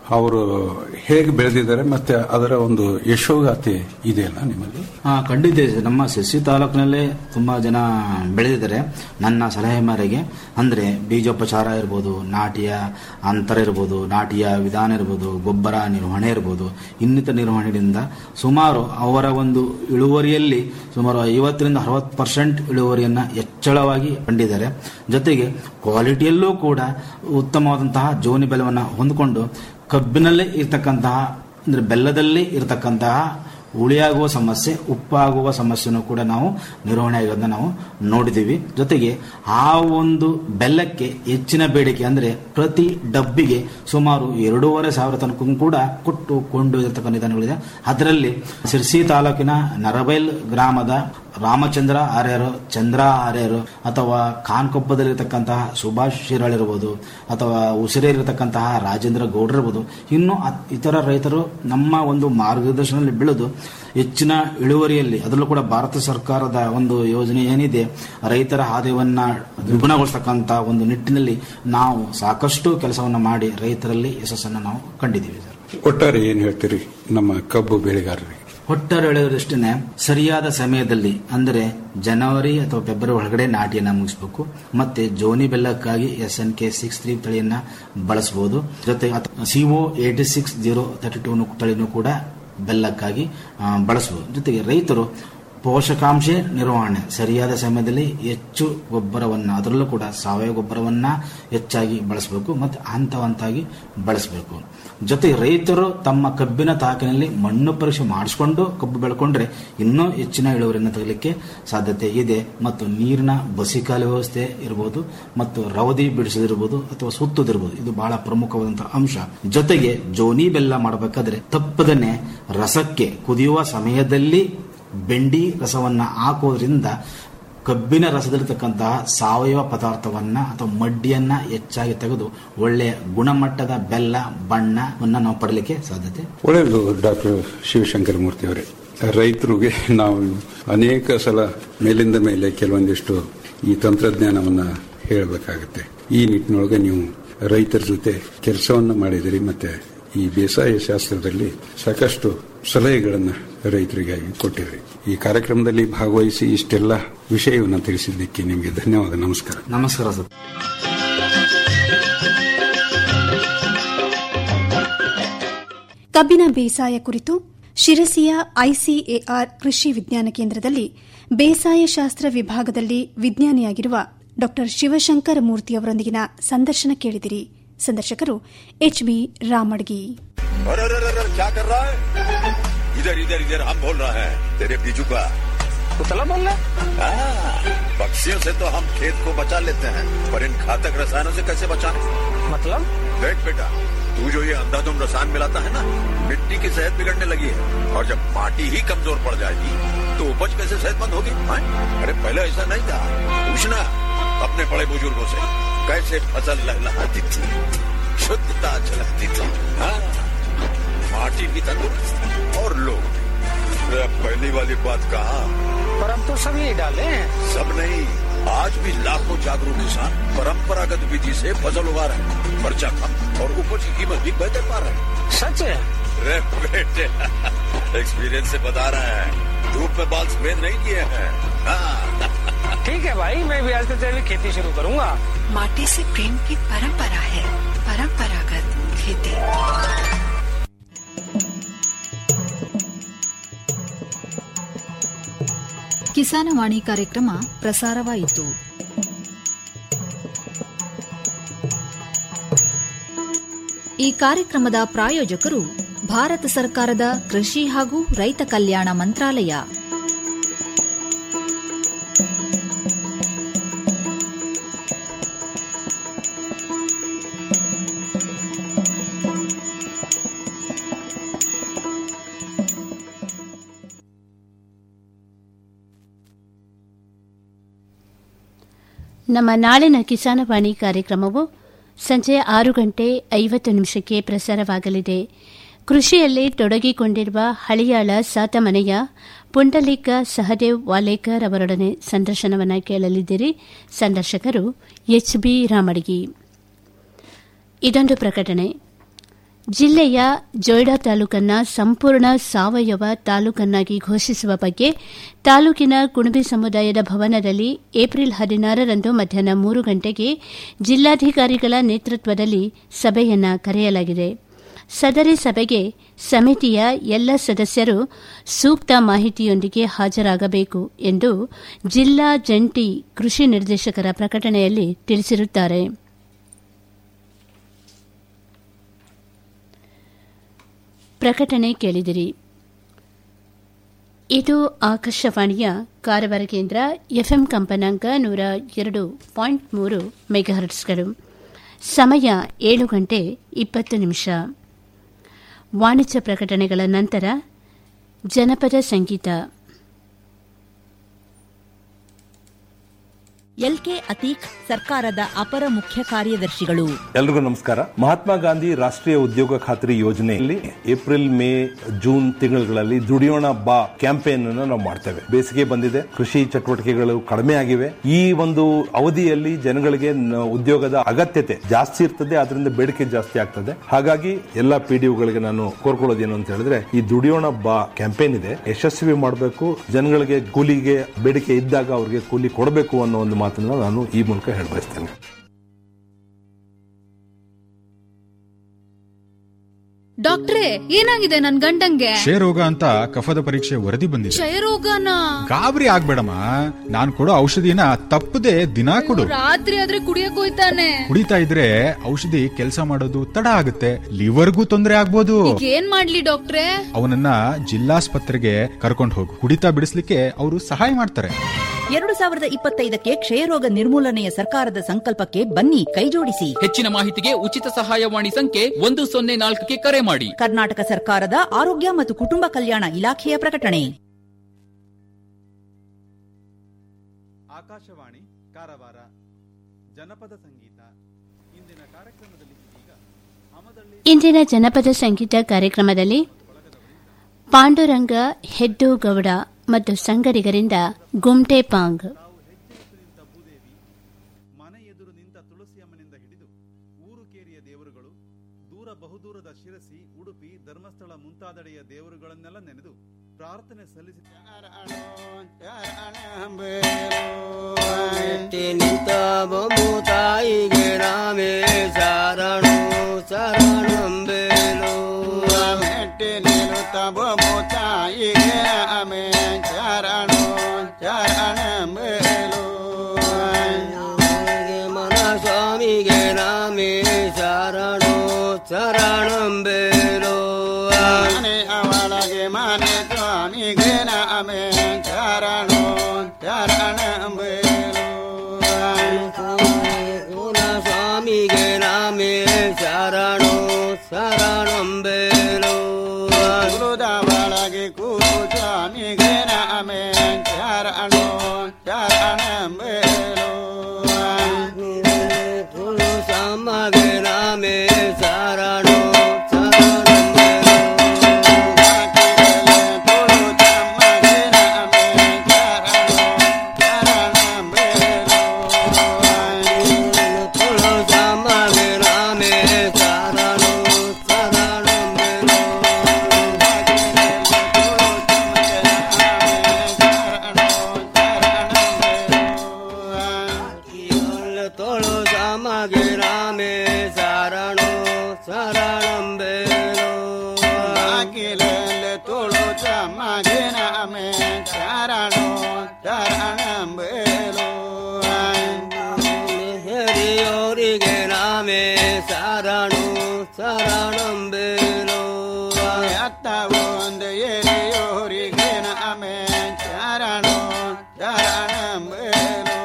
ಅವರು ಹೇಗೆ ಬೆಳೆದಿದ್ದಾರೆ ಮತ್ತೆ ಅದರ ಒಂದು ಯಶೋಗಾಥೆ ಇದೆಯಲ್ಲ ನಿಮ್ಮಲ್ಲಿ ಹಾ ಖಂಡಿತ ಇದೆ. ನಮ್ಮ ಶಿರ್ಸಿ ತಾಲೂಕಿನಲ್ಲೇ ತುಂಬಾ ಜನ ಬೆಳೆದಿದ್ದಾರೆ ನನ್ನ ಸಲಹೆ ಮೇರೆಗೆ ಅಂದ್ರೆ ಬೀಜೋಪಚಾರ ಇರ್ಬೋದು ನಾಟಿಯ ಅಂತರ ಇರ್ಬೋದು ನಾಟಿಯ ವಿಧಾನ ಇರ್ಬೋದು ಗೊಬ್ಬರ ನಿರ್ವಹಣೆ ಇರ್ಬೋದು ಇನ್ನಿತರ ನಿರ್ವಹಣೆಯಿಂದ ಸುಮಾರು ಅವರ ಒಂದು ಇಳುವರಿಯಲ್ಲಿ ಸುಮಾರು ಐವತ್ತರಿಂದ ಅರವತ್ತು ಪರ್ಸೆಂಟ್ ಇಳುವರಿಯನ್ನ ಹೆಚ್ಚಳವಾಗಿ ಕಂಡಿದ್ದಾರೆ ಜೊತೆಗೆ ಕ್ವಾಲಿಟಿಯಲ್ಲೂ ಕೂಡ ಉತ್ತಮವಾದಂತಹ ಜೋನಿ ಬೆಲವನ್ನು ಹೊಂದಿಕೊಂಡು ಕಬ್ಬಿನಲ್ಲೇ ಇರ್ತಕ್ಕಂತಹ ಅಂದ್ರೆ ಬೆಲ್ಲದಲ್ಲಿ ಇರತಕ್ಕಂತಹ ಹುಳಿಯಾಗುವ ಸಮಸ್ಯೆ ಉಪ್ಪಾಗುವ ಸಮಸ್ಯೆನೂ ಕೂಡ ನಾವು ನಿರ್ವಹಣೆ ಆಗೋದನ್ನ ನಾವು ನೋಡಿದ್ದೀವಿ ಜೊತೆಗೆ ಆ ಒಂದು ಬೆಲ್ಲಕ್ಕೆ ಹೆಚ್ಚಿನ ಬೇಡಿಕೆ ಅಂದ್ರೆ ಪ್ರತಿ ಡಬ್ಬಿಗೆ ಸುಮಾರು ಎರಡೂವರೆ ಸಾವಿರ ತನಕ ಕೂಡ ಕೊಟ್ಟು ಕೊಂಡೊಯ್ದಿರ್ತಕ್ಕಂಥ ವಿಧಾನಗಳಿದೆ ಅದರಲ್ಲಿ ಸಿರ್ಸಿ ತಾಲೂಕಿನ ನರಬೈಲ್ ಗ್ರಾಮದ ರಾಮಚಂದ್ರ ಆರ್ಯರು ಚಂದ್ರ ಆರ್ಯರು ಅಥವಾ ಕಾನ್ಕೊಪ್ಪದಲ್ಲಿರ್ತಕ್ಕಂತಹ ಸುಭಾಷ್ ಶಿರಾಳ್ ಇರ್ಬೋದು ಅಥವಾ ಉಸಿರೇರಿರ್ತಕ್ಕಂತಹ ರಾಜೇಂದ್ರ ಗೌಡ್ರು ಇರ್ಬೋದು ಇನ್ನು ಅತ್- ಇತರ ರೈತರು ನಮ್ಮ ಒಂದು ಮಾರ್ಗದರ್ಶನದಲ್ಲಿ ಬೆಳೆದು ಹೆಚ್ಚಿನ ಇಳುವರಿಯಲ್ಲಿ ಅದರಲ್ಲೂ ಕೂಡ ಭಾರತ ಸರ್ಕಾರದ ಒಂದು ಯೋಜನೆ ಏನಿದೆ ರೈತರ ಆದಾಯವನ್ನ ದ್ವಿಗುಣಗೊಳಿಸ್ತಕ್ಕಂಥ ಒಂದು ನಿಟ್ಟಿನಲ್ಲಿ ನಾವು ಸಾಕಷ್ಟು ಕೆಲಸವನ್ನ ಮಾಡಿ ರೈತರಲ್ಲಿ ಯಶಸ್ಸನ್ನು ನಾವು ಕಂಡಿದ್ದೀವಿ ಸರ್ ಒಟ್ಟಾರೆ ಏನ್ ಹೇಳ್ತೀರಿ ನಮ್ಮ ಕಬ್ಬು ಬೆಳೆಗಾರರಿಗೆ ಒಟ್ಟಾರೆ ಹೇಳೋದಷ್ಟೇ ಸರಿಯಾದ ಸಮಯದಲ್ಲಿ ಅಂದರೆ ಜನವರಿ ಅಥವಾ ಫೆಬ್ರವರಿ ಒಳಗಡೆ ನಾಟಿಯನ್ನ ಮುಗಿಸಬೇಕು ಮತ್ತೆ ಜೋನಿ ಬೆಲ್ಲಕ್ಕಾಗಿ S N K six three ತಳಿಯನ್ನ ಬಳಸಬಹುದು ಜೊತೆ CO eighty six zero thirty two ತಳಿನೂ ಕೂಡ ಬೆಲ್ಲಕ್ಕಾಗಿ ಆ, ಬಳಸಬಹುದು ಜೊತೆಗೆ ರೈತರು ಪೋಷಕಾಂಶ ನಿರ್ವಹಣೆ ಸರಿಯಾದ ಸಮಯದಲ್ಲಿ ಹೆಚ್ಚು ಗೊಬ್ಬರವನ್ನ ಅದರಲ್ಲೂ ಕೂಡ ಸಾವಯವ ಗೊಬ್ಬರವನ್ನ ಹೆಚ್ಚಾಗಿ ಬಳಸಬೇಕು ಮತ್ತು ಹಂತ ಹಂತವಾಗಿ ಬಳಸಬೇಕು ಜೊತೆಗೆ ರೈತರು ತಮ್ಮ ಕಬ್ಬಿನ ತಾಕಿನಲ್ಲಿ ಮಣ್ಣು ಪರೀಕ್ಷೆ ಮಾಡಿಸಿಕೊಂಡು ಕಬ್ಬು ಬೆಳ್ಕೊಂಡ್ರೆ ಇನ್ನೂ ಹೆಚ್ಚಿನ ಇಳುವರಿಯನ್ನು ತೆಗಲಿಕ್ಕೆ ಸಾಧ್ಯತೆ ಇದೆ ಮತ್ತು ನೀರಿನ ಬಸಿಕಾಲು ವ್ಯವಸ್ಥೆ ಇರಬಹುದು ಮತ್ತು ರವದಿ ಬಿಡಿಸೋದಿರ್ಬೋದು ಅಥವಾ ಸುತ್ತೋದಿರ್ಬೋದು ಇದು ಬಹಳ ಪ್ರಮುಖವಾದಂತಹ ಅಂಶ ಜೊತೆಗೆ ಜೋನಿ ಬೆಲ್ಲ ಮಾಡಬೇಕಾದ್ರೆ ತಪ್ಪದನೆ ರಸಕ್ಕೆ ಕುದಿಯುವ ಸಮಯದಲ್ಲಿ ಬೆಂಡಿ ರಸವನ್ನ ಹಾಕೋದ್ರಿಂದ ಕಬ್ಬಿನ ರಸದಲ್ಲಿರ್ತಕ್ಕಂತಹ ಸಾವಯವ ಪದಾರ್ಥವನ್ನ ಅಥವಾ ಮಡ್ಡಿಯನ್ನ ಹೆಚ್ಚಾಗಿ ತೆಗೆದು ಒಳ್ಳೆಯ ಗುಣಮಟ್ಟದ ಬೆಲ್ಲ ಬಣ್ಣವನ್ನ ನಾವು ಪಡಲಿಕ್ಕೆ ಸಾಧ್ಯತೆ ಒಳ್ಳೆಯದು ಡಾಕ್ಟರ್ ಶಿವಶಂಕರ ಮೂರ್ತಿ ಅವರೇ ರೈತರಿಗೆ ನಾವು ಅನೇಕ ಸಲ ಮೇಲಿಂದ ಮೇಲೆ ಕೆಲವೊಂದಿಷ್ಟು ಈ ತಂತ್ರಜ್ಞಾನವನ್ನ ಹೇಳಬೇಕಾಗುತ್ತೆ ಈ ನಿಟ್ಟಿನೊಳಗೆ ನೀವು ರೈತರ ಜೊತೆ ಕೆಲಸವನ್ನ ಮಾಡಿದಿರಿ ಮತ್ತೆ ಈ ಬೇಸಾಯ ಶಾಸ್ತ್ರದಲ್ಲಿ ಸಾಕಷ್ಟು ಸಲಹೆಗಳನ್ನ ರೈತರಿಗಾಗಿ ಕೊಟ್ಟಿರಿ ಈ ಕಾರ್ಯಕ್ರಮದಲ್ಲಿ ಭಾಗವಹಿಸಿ ಇಷ್ಟೆಲ್ಲ ವಿಷಯವನ್ನು ತಿಳಿಸಿದ್ದಕ್ಕೆ ನಿಮಗೆ ಧನ್ಯವಾದ ನಮಸ್ಕಾರ ನಮಸ್ಕಾರ ಸರ್ ಕಬ್ಬಿನ ಬೇಸಾಯ ಕುರಿತು ಶಿರಸಿಯ ಐಸಿಎಆರ್ ಕೃಷಿ ವಿಜ್ಞಾನ ಕೇಂದ್ರದಲ್ಲಿ ಬೇಸಾಯ ಶಾಸ್ತ್ರ ವಿಭಾಗದಲ್ಲಿ ವಿಜ್ಞಾನಿಯಾಗಿರುವ ಡಾ ಶಿವಶಂಕರ ಮೂರ್ತಿಯವರೊಂದಿಗಿನ ಸಂದರ್ಶನ ಕೇಳಿದಿರಿ ಸಂದರ್ಶಕರು ಎಚ್ಬಿ ರಾಮಡ್ಗಿ अरे अरे अरे अरे, क्या कर रहा है इधर इधर इधर हम बोल रहे हैं तेरे बीजू का कुतला बोल रहा हाँ, पक्षियों से तो हम खेत को बचा लेते हैं पर इन घातक रसायनों से कैसे बचाएं? मतलब देख बेटा तू जो ये अंधाधुंध रसायन मिलाता है ना मिट्टी की सेहत बिगड़ने लगी है और जब माटी ही कमजोर पड़ जाएगी तो उपज कैसे सेहतमंद होगी हाँ? अरे पहले ऐसा नहीं था पूछना अपने बड़े बुजुर्गों से कैसे फसल लहलहाती थी शुद्धता झलकती थी हाँ? माटी भी तंदुरुस्त और लोग भी। अरे पहली वाली बात कहा पर अब तो सब यही डाले हैं सब नहीं आज भी लाखों जागरूक किसान परंपरागत विधि से फसल उगा रहे हैं खर्चा कम और उपज की कीमत भी बेहतर पा रहे हैं सच है रे बेटे एक्सपीरियंस से बता रहे हैं धूप में बाल सफेद नहीं किए हैं हाँ, ठीक है भाई मैं भी आज से जैविक खेती शुरू करूंगा माटी से प्रेम की परंपरा है परंपरागत खेती ಕಿಸಾನವಾಣಿ ಕಾರ್ಯಕ್ರಮ ಪ್ರಸಾರವಾಯಿತು ಈ ಕಾರ್ಯಕ್ರಮದ ಪ್ರಾಯೋಜಕರು ಭಾರತ ಸರ್ಕಾರದ ಕೃಷಿ ಹಾಗೂ ರೈತ ಕಲ್ಯಾಣ ಮಂತ್ರಾಲಯ ನಮ್ಮ ನಾಳಿನ ಕಿಸಾನವಾಣಿ ಕಾರ್ಯಕ್ರಮವು ಸಂಜೆ ಆರು ಗಂಟೆ ಐವತ್ತು ನಿಮಿಷಕ್ಕೆ ಪ್ರಸಾರವಾಗಲಿದೆ ಕೃಷಿಯಲ್ಲಿ ತೊಡಗಿಕೊಂಡಿರುವ ಹಳಿಯಾಳ ಸಾತಮನೆಯ ಪುಂಡಲೀಕ ಸಹದೇವ್ ವಾಲೇಕರ್ ಅವರೊಡನೆ ಸಂದರ್ಶನವನ್ನು ಕೇಳಲಿದ್ದೀರಿ ಸಂದರ್ಶಕರು ಎಚ್ ಬಿ ರಾಮಡಿಗಿ ಇದೊಂದು ಪ್ರಕಟಣೆ ಜಿಲ್ಲೆಯ ಜೊಯ್ಡಾ ತಾಲೂಕನ್ನ ಸಂಪೂರ್ಣ ಸಾವಯವ ತಾಲೂಕನ್ನಾಗಿ ಘೋಷಿಸುವ ಬಗ್ಗೆ ತಾಲೂಕಿನ ಕುಣಬಿ ಸಮುದಾಯದ ಭವನದಲ್ಲಿ ಏಪ್ರಿಲ್ ಹದಿನಾರರಂದು ಮಧ್ಯಾಹ್ನ ಮೂರು ಗಂಟೆಗೆ ಜಿಲ್ಲಾಧಿಕಾರಿಗಳ ನೇತೃತ್ವದಲ್ಲಿ ಸಭೆಯನ್ನ ಕರೆಯಲಾಗಿದೆ ಸದರಿ ಸಭೆಗೆ ಸಮಿತಿಯ ಎಲ್ಲ ಸದಸ್ಯರು ಸೂಕ್ತ ಮಾಹಿತಿಯೊಂದಿಗೆ ಹಾಜರಾಗಬೇಕು ಎಂದು ಜಿಲ್ಲಾ ಜಂಟಿ ಕೃಷಿ ನಿರ್ದೇಶಕರ ಪ್ರಕಟಣೆಯಲ್ಲಿ ತಿಳಿಸಿರುತ್ತಾರೆ ಪ್ರಕಟಣೆ ಕೇಳಿದಿರಿ ಇದು ಆಕಾಶವಾಣಿಯ ಕಾರವಾರ ಕೇಂದ್ರ ಎಫ್ಎಂ ಕಂಪನಾಂಕ ನೂರ ಎರಡು ಪಾಯಿಂಟ್ ಮೂರು ಮೆಗಾಹರ್ಟ್ಸ್ಗಳು ಸಮಯ ಏಳು ಗಂಟೆ ಇಪ್ಪತ್ತು ನಿಮಿಷ ವಾಣಿಜ್ಯ ಪ್ರಕಟಣೆಗಳ ನಂತರ ಜನಪದ ಸಂಗೀತ ಎಲ್ಕೆ ಅತೀಕ್ ಸರ್ಕಾರದ ಅಪರ ಮುಖ್ಯ ಕಾರ್ಯದರ್ಶಿಗಳು ಎಲ್ರಿಗೂ ನಮಸ್ಕಾರ ಮಹಾತ್ಮ ಗಾಂಧಿ ರಾಷ್ಟ್ರೀಯ ಉದ್ಯೋಗ ಖಾತ್ರಿ ಯೋಜನೆಯಲ್ಲಿ ಏಪ್ರಿಲ್ ಮೇ ಜೂನ್ ತಿಂಗಳುಗಳಲ್ಲಿ ದುಡಿಯೋಣ ಬಾ ಕ್ಯಾಂಪೇನ್ ಅನ್ನು ನಾವು ಮಾಡ್ತೇವೆ ಬೇಸಿಗೆ ಬಂದಿದೆ ಕೃಷಿ ಚಟುವಟಿಕೆಗಳು ಕಡಿಮೆ ಆಗಿವೆ ಈ ಒಂದು ಅವಧಿಯಲ್ಲಿ ಜನಗಳಿಗೆ ನ- ಉದ್ಯೋಗದ ಅಗತ್ಯತೆ ಜಾಸ್ತಿ ಇರ್ತದೆ ಅದರಿಂದ ಬೇಡಿಕೆ ಜಾಸ್ತಿ ಆಗ್ತದೆ ಹಾಗಾಗಿ ಎಲ್ಲಾ ಪಿಡಿಒಗಳಿಗೆ ನಾನು ಕೋರ್ಕೊಳ್ಳೋದೇನು ಅಂತ ಹೇಳಿದ್ರೆ ಈ ದುಡಿಯೋಣ ಬಾ ಕ್ಯಾಂಪೇನ್ ಇದೆ ಯಶಸ್ವಿ ಮಾಡಬೇಕು ಜನಗಳಿಗೆ ಕೂಲಿಗೆ ಬೇಡಿಕೆ ಇದ್ದಾಗ ಅವ್ರಿಗೆ ಕೂಲಿ ಕೊಡಬೇಕು ಅನ್ನೋ ಒಂದು ಮಾತನ್ನ ನಾನು ಈ ಮೂಲಕ ಹೇಳಬಯಸ್ತೇನೆ ಡಾಕ್ಟ್ರೇ ಏನಾಗಿದೆ ನನ್ ಗಂಡಂಗೆ ಕ್ಷಯರೋಗ ಅಂತ ಕಫದ ಪರೀಕ್ಷೆ ವರದಿ ಬಂದಿದೆ ಕ್ಷಯರೋಗನ ಗಾಬರಿ ಆಗ್ಬೇಡಮ್ಮ ನಾನ್ ಕೊಡೋ ಔಷಧಿನ ತಪ್ಪದೆ ದಿನಾ ಕೊಡು ರಾತ್ರಿ ಆದ್ರೆ ಕುಡಿಯಕ್ ಹೋಯ್ತಾನೆ ಕುಡಿತಾ ಇದ್ರೆ ಔಷಧಿ ಕೆಲಸ ಮಾಡೋದು ತಡ ಆಗುತ್ತೆ ಲಿವರ್ಗೂ ತೊಂದರೆ ಆಗ್ಬೋದು ಈಗ ಏನ್ ಮಾಡ್ಲಿ ಡಾಕ್ಟ್ರೇ ಅವನನ್ನ ಜಿಲ್ಲಾಸ್ಪತ್ರೆಗೆ ಕರ್ಕೊಂಡು ಹೋಗು ಕುಡಿತಾ ಬಿಡಿಸ್ಲಿಕ್ಕೆ ಅವರು ಸಹಾಯ ಮಾಡ್ತಾರೆ ಎರಡು ಸಾವಿರದ ಇಪ್ಪತ್ತೈದಕ್ಕೆ ಕ್ಷಯರೋಗ ನಿರ್ಮೂಲನೆಯ ಸರ್ಕಾರದ ಸಂಕಲ್ಪಕ್ಕೆ ಬನ್ನಿ ಕೈಜೋಡಿಸಿ ಹೆಚ್ಚಿನ ಮಾಹಿತಿಗೆ ಉಚಿತ ಸಹಾಯವಾಣಿ ಸಂಖ್ಯೆ ಒಂದು ಸೊನ್ನೆ ನಾಲ್ಕಕ್ಕೆ ಕರೆ ಮಾಡಿ ಕರ್ನಾಟಕ ಸರ್ಕಾರದ ಆರೋಗ್ಯ ಮತ್ತು ಕುಟುಂಬ ಕಲ್ಯಾಣ ಇಲಾಖೆಯ ಪ್ರಕಟಣೆ ಆಕಾಶವಾಣಿ ಕಾರವಾರ ಜನಪದ ಸಂಗೀತ ಇಂದಿನ ಕಾರ್ಯಕ್ರಮದಲ್ಲಿ ಇದೀಗ ಅಮದಳ್ಳಿ ಇಂದಿನ ಜನಪದ ಸಂಗೀತ ಕಾರ್ಯಕ್ರಮದಲ್ಲಿ ಪಾಂಡುರಂಗ ಹೆದ್ದು ಗೌಡ ಮತ್ತು ಸಂಗಡಿಗರಿಂದ ಗುಮ್ಟೆ ಪಾಂಗ್ ಮನೆ ಎದುರು ನಿಂತ ತುಳಸಿಯಮ್ಮನಿಂದ ಹಿಡಿದು ಊರು ಕೇರಿಯ ದೇವರುಗಳು ದೂರ ಬಹುದೂರದ ಶಿರಸಿ ಉಡುಪಿ ಧರ್ಮಸ್ಥಳ ಮುಂತಾದೆಡೆಯ ದೇವರುಗಳನ್ನೆಲ್ಲ ನೆನೆದು ಪ್ರಾರ್ಥನೆ ಸಲ್ಲಿಸಿ ನಿಂತ ಬೊಮ್ಮು ತಾಯಿಗೆ ರಾಮೇ ಶರಣು ಶರಣಂಬೇಲು ಮೆಟ್ಟಿ ನಿಲ್ಲುತ್ತ ಬೊಮ್ಮು ತಾಯಿಗೆ ರಾಮೇ ಶರಣು ಶರಣಂಬೇಲು ಮನ ಸ್ವಾಮಿಗೆ ರಾಮೇ ಶರಣು ಶರಣಂಬೇಲು ಮನೆ ಅವಳಗೆ ಮನೆ ಸ್ವಾಮಿಗೆ ರಾಮೇ ಶರಣು ಶರಣಂಬೇಲು ಕುಲ ಸ್ವಾಮಿಗೆ ರಾಮೇ ಶರಣು ಶರಣಂಬೇಲು ಕುಲದವಳಗೆ ಕುಲು ಸ್ವಾಮಿಗೆ ರಾಮೇ ಶರಣು ಶರಣಂಬೇಲು ಕುಲು ಸಮಗೆ ರಾಮೇ ಶರಣು ತೋಳು ಸಮಗೆ ರಾಮೇ ಶರಣು ಶರಣಂಬೇಲು ಅಖಿಲಲ್ಲಿ ತೋಳು ಸಮಗೆ ರಾಮೇ ಶರಣು ಶರಣಂಬೇಲು ಹರಿಯೋರಿಗೆ ರಾಮೇ ಶರಣು ಶರಣಂಬೇಲು ಅತ್ತ ಒಂದು ಎರಿಯೋರಿಗೆ ರಾಮೇ ಶರಣು ಶರಣಂಬೇಲು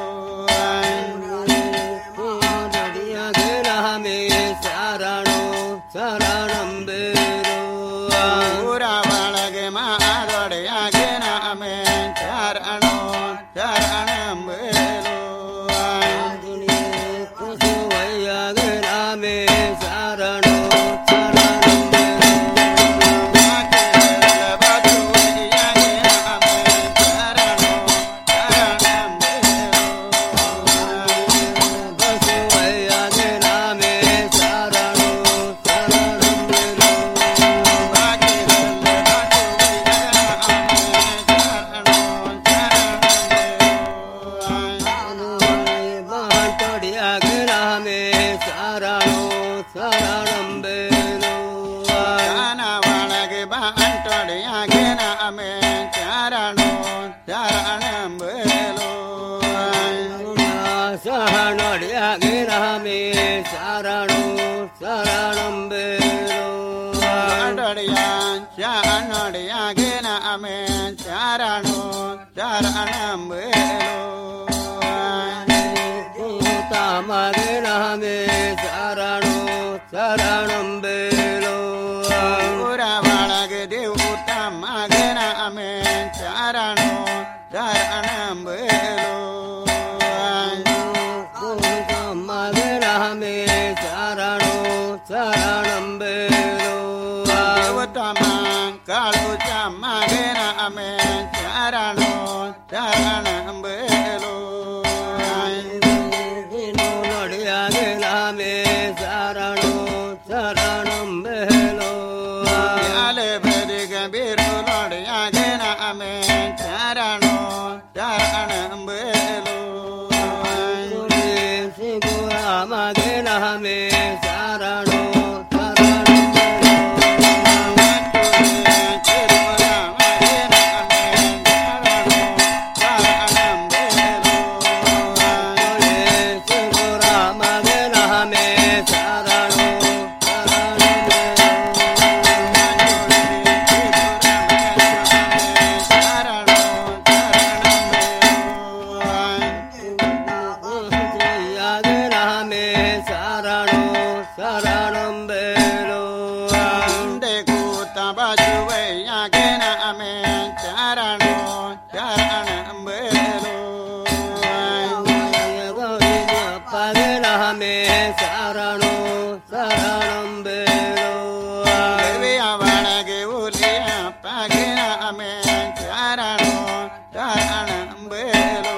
ರಾಮೇ ಶರಣು ಶರಣಂಬೇಲು ಊರ ಒಳಗೆ ಮಾದೊಡೆಯಾಗೆ ರಾಮೇ ಶರಣು ಶರಣಂಬೇಲು ಕುಸುವಯ್ಯಗೆ ರಾಮೇ ಶರಣು ಸಹನೊಡಿಯಾಗಿ ನಮೇ ಶರಣು ಶರಣಂ ಬೇರು ಶರಣೊಡಿಯಾಗಿ ನಮೇ ಶರಣು ಶರಣಂ ಬೇರು ತಮಗೆ ನಮೇ ಶರಣು ಶರಣಂ ಬೇರು ಒಳಗೆ ದೇವು ತಮಗೆ ನಮೇ ಶರಣು ಶರಣಂ ಬೇರು ತಮಗೆ ನಮೇ ಶರಣು ಶರಣಂ ಬೇರು ದೇವತಮ ಕಾಳು ಚಮಗೆ ನಮೇ ಶರಣು ಶರಣಂ ಬೇರು ನಡಿಯಾಗೆ ನಮೇ ಶರಣು ಶರಣಂ ಬೇರು ಯಾಲೆ ಬೆರಿಗ ಬೀರು ನಡಿಯಾಗೆ ನಮೇ ಶರಣು ಶರಣಂ ಬೇರು ಸಿಗುರಾಮಗೆ ನಮೇ ಶರಣು ಶರಣಂ ಬೇರು ಅಂದೆ ಕೂತ ಬಜುವಯ್ಯಗೆ ನಮೇ ಶರಣು ಶರಣಂ ಬೇರು ಪಗೆ ನಮೇ ಶರಣು ಶರಣಂ ಬೇರು ದೇವಿಯ ಒಳಗೆ ಉಲಿಯ ಪಗೆ ನಮೇ ಶರಣು ಶರಣಂ ಬೇರು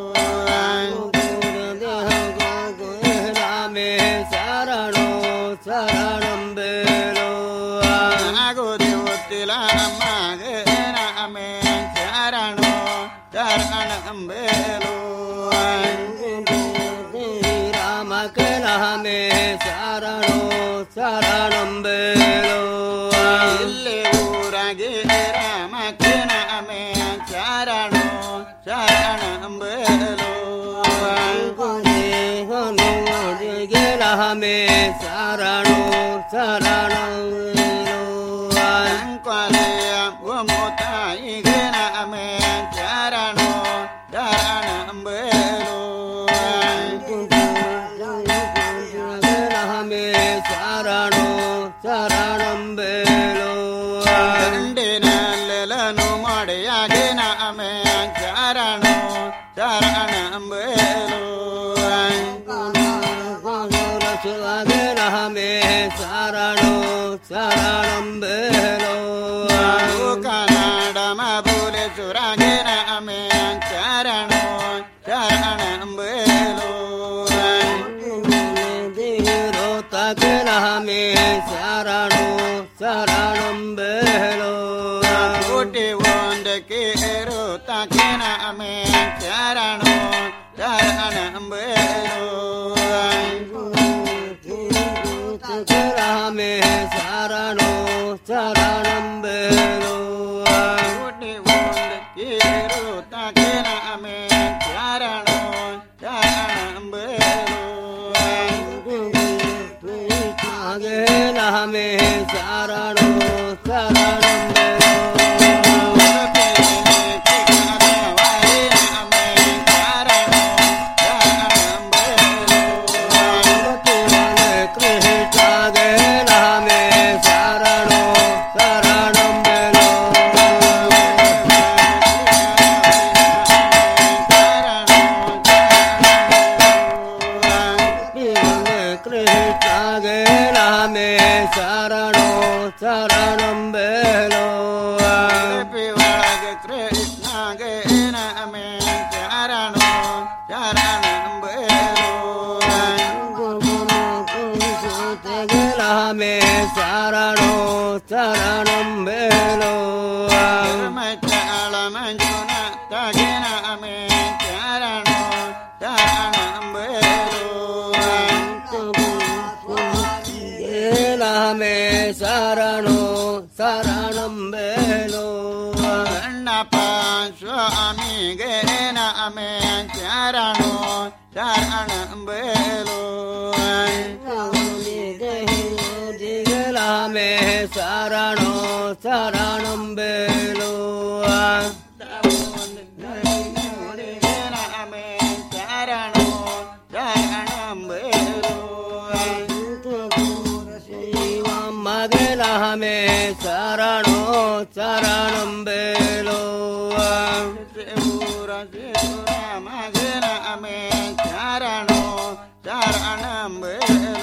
ನಮೇ ಶರಣು ಶರಣಂ ಬೇರು ಆಗುದಿ ಉತ್ತಿಲ ಮಗೆ ನಮೇ ಶರಣು ಶರಣಂ ಬೇರು ರಾಮಕ್ಕೆ ನಮೇ ಶರಣು ಶರಣಂ ಬೇರು ಇಲ್ಲಿ ಊರಗೆ ರಾಮಕ್ಕೆ ನಮೇ ಶರಣು ಶರಣಂ ಬೇರು ಗೆ ನಮೇ ಶರಣು ಶರಣಂ ಅಂಕೊಲೆಯ ಮುತಾಯಿಗೆ ನಮೇ ಶರಣು ಶರಣಂ ಬೇರು ನಮೇ ಶರಣು ಶರಣಂ ಬೇರು ದಂಡಿನಲ್ಲೆಲನು ಮಡೆಯಾಗೆ ನಮೇ ಶರಣು ಶರಣಂ ಬೇರು ಶಿವಗೆ ನಮೇ ಶರಣು ಶರಣಂ ಬೇರು ಕನ್ನಡ ಮಬುಲೆ ಸುರಗೆ ನಮೇ ಶರಣು ಶರಣಂ ಬೇರು ಧೀರೋ ತಗೆ ನಮೇ ಶರಣು ಶರಣಂ ಬೇರು ಕೋಟಿ ಒಂದಕ್ಕೆ ಏರು ತಗೆ ನಮೇ ಶರಣು ಶರಣಂ ಬೇರು ರಾಮೇ ಶರಣು ಶರಣಂ ಬೇರು ಕೋಟಿ ಒಂದಕ್ಕೇರು ತಗೆ ನಮೇ ಶರಣು ಶರಣಂ ಬೇರು ಹಾಗೆ ನಮೇ ಶರಣು ಶರಣಂ ಕೃಷ್ಣಗೆ ನಮೇ ಶರಣು ಶರಣಂ ಬೇರು ಕೃಷ್ಣಗೆ ನಮೇ ಶರಣು ಶರಣಂ ಬೇರು ಒಳಗೆ ಕೃಷ್ಣಗೆ ನಮೇ ಶರಣು ಶರಣಂ ಬೇರು ನಮೇ ಶರಣು ಶರಣಂ ಬೇರು ಮಚ್ಚಳ ಮಂಜುನ ತಗೆ ನಮೇ ಶರಣು ಶರಣಂ ಬೇರು ನಮೇ ಶರಣು ಶರಣಂ ಬೇರು ಅಣ್ಣಪ್ಪ ಸ್ವಾಮಿಗೆ ನಮೇ ಶರಣು शरणं बेलो जिगला में शरणो शरणं बेलो मगला में शरणो शरणं बेलो मगला में शरणो शरणं बेलो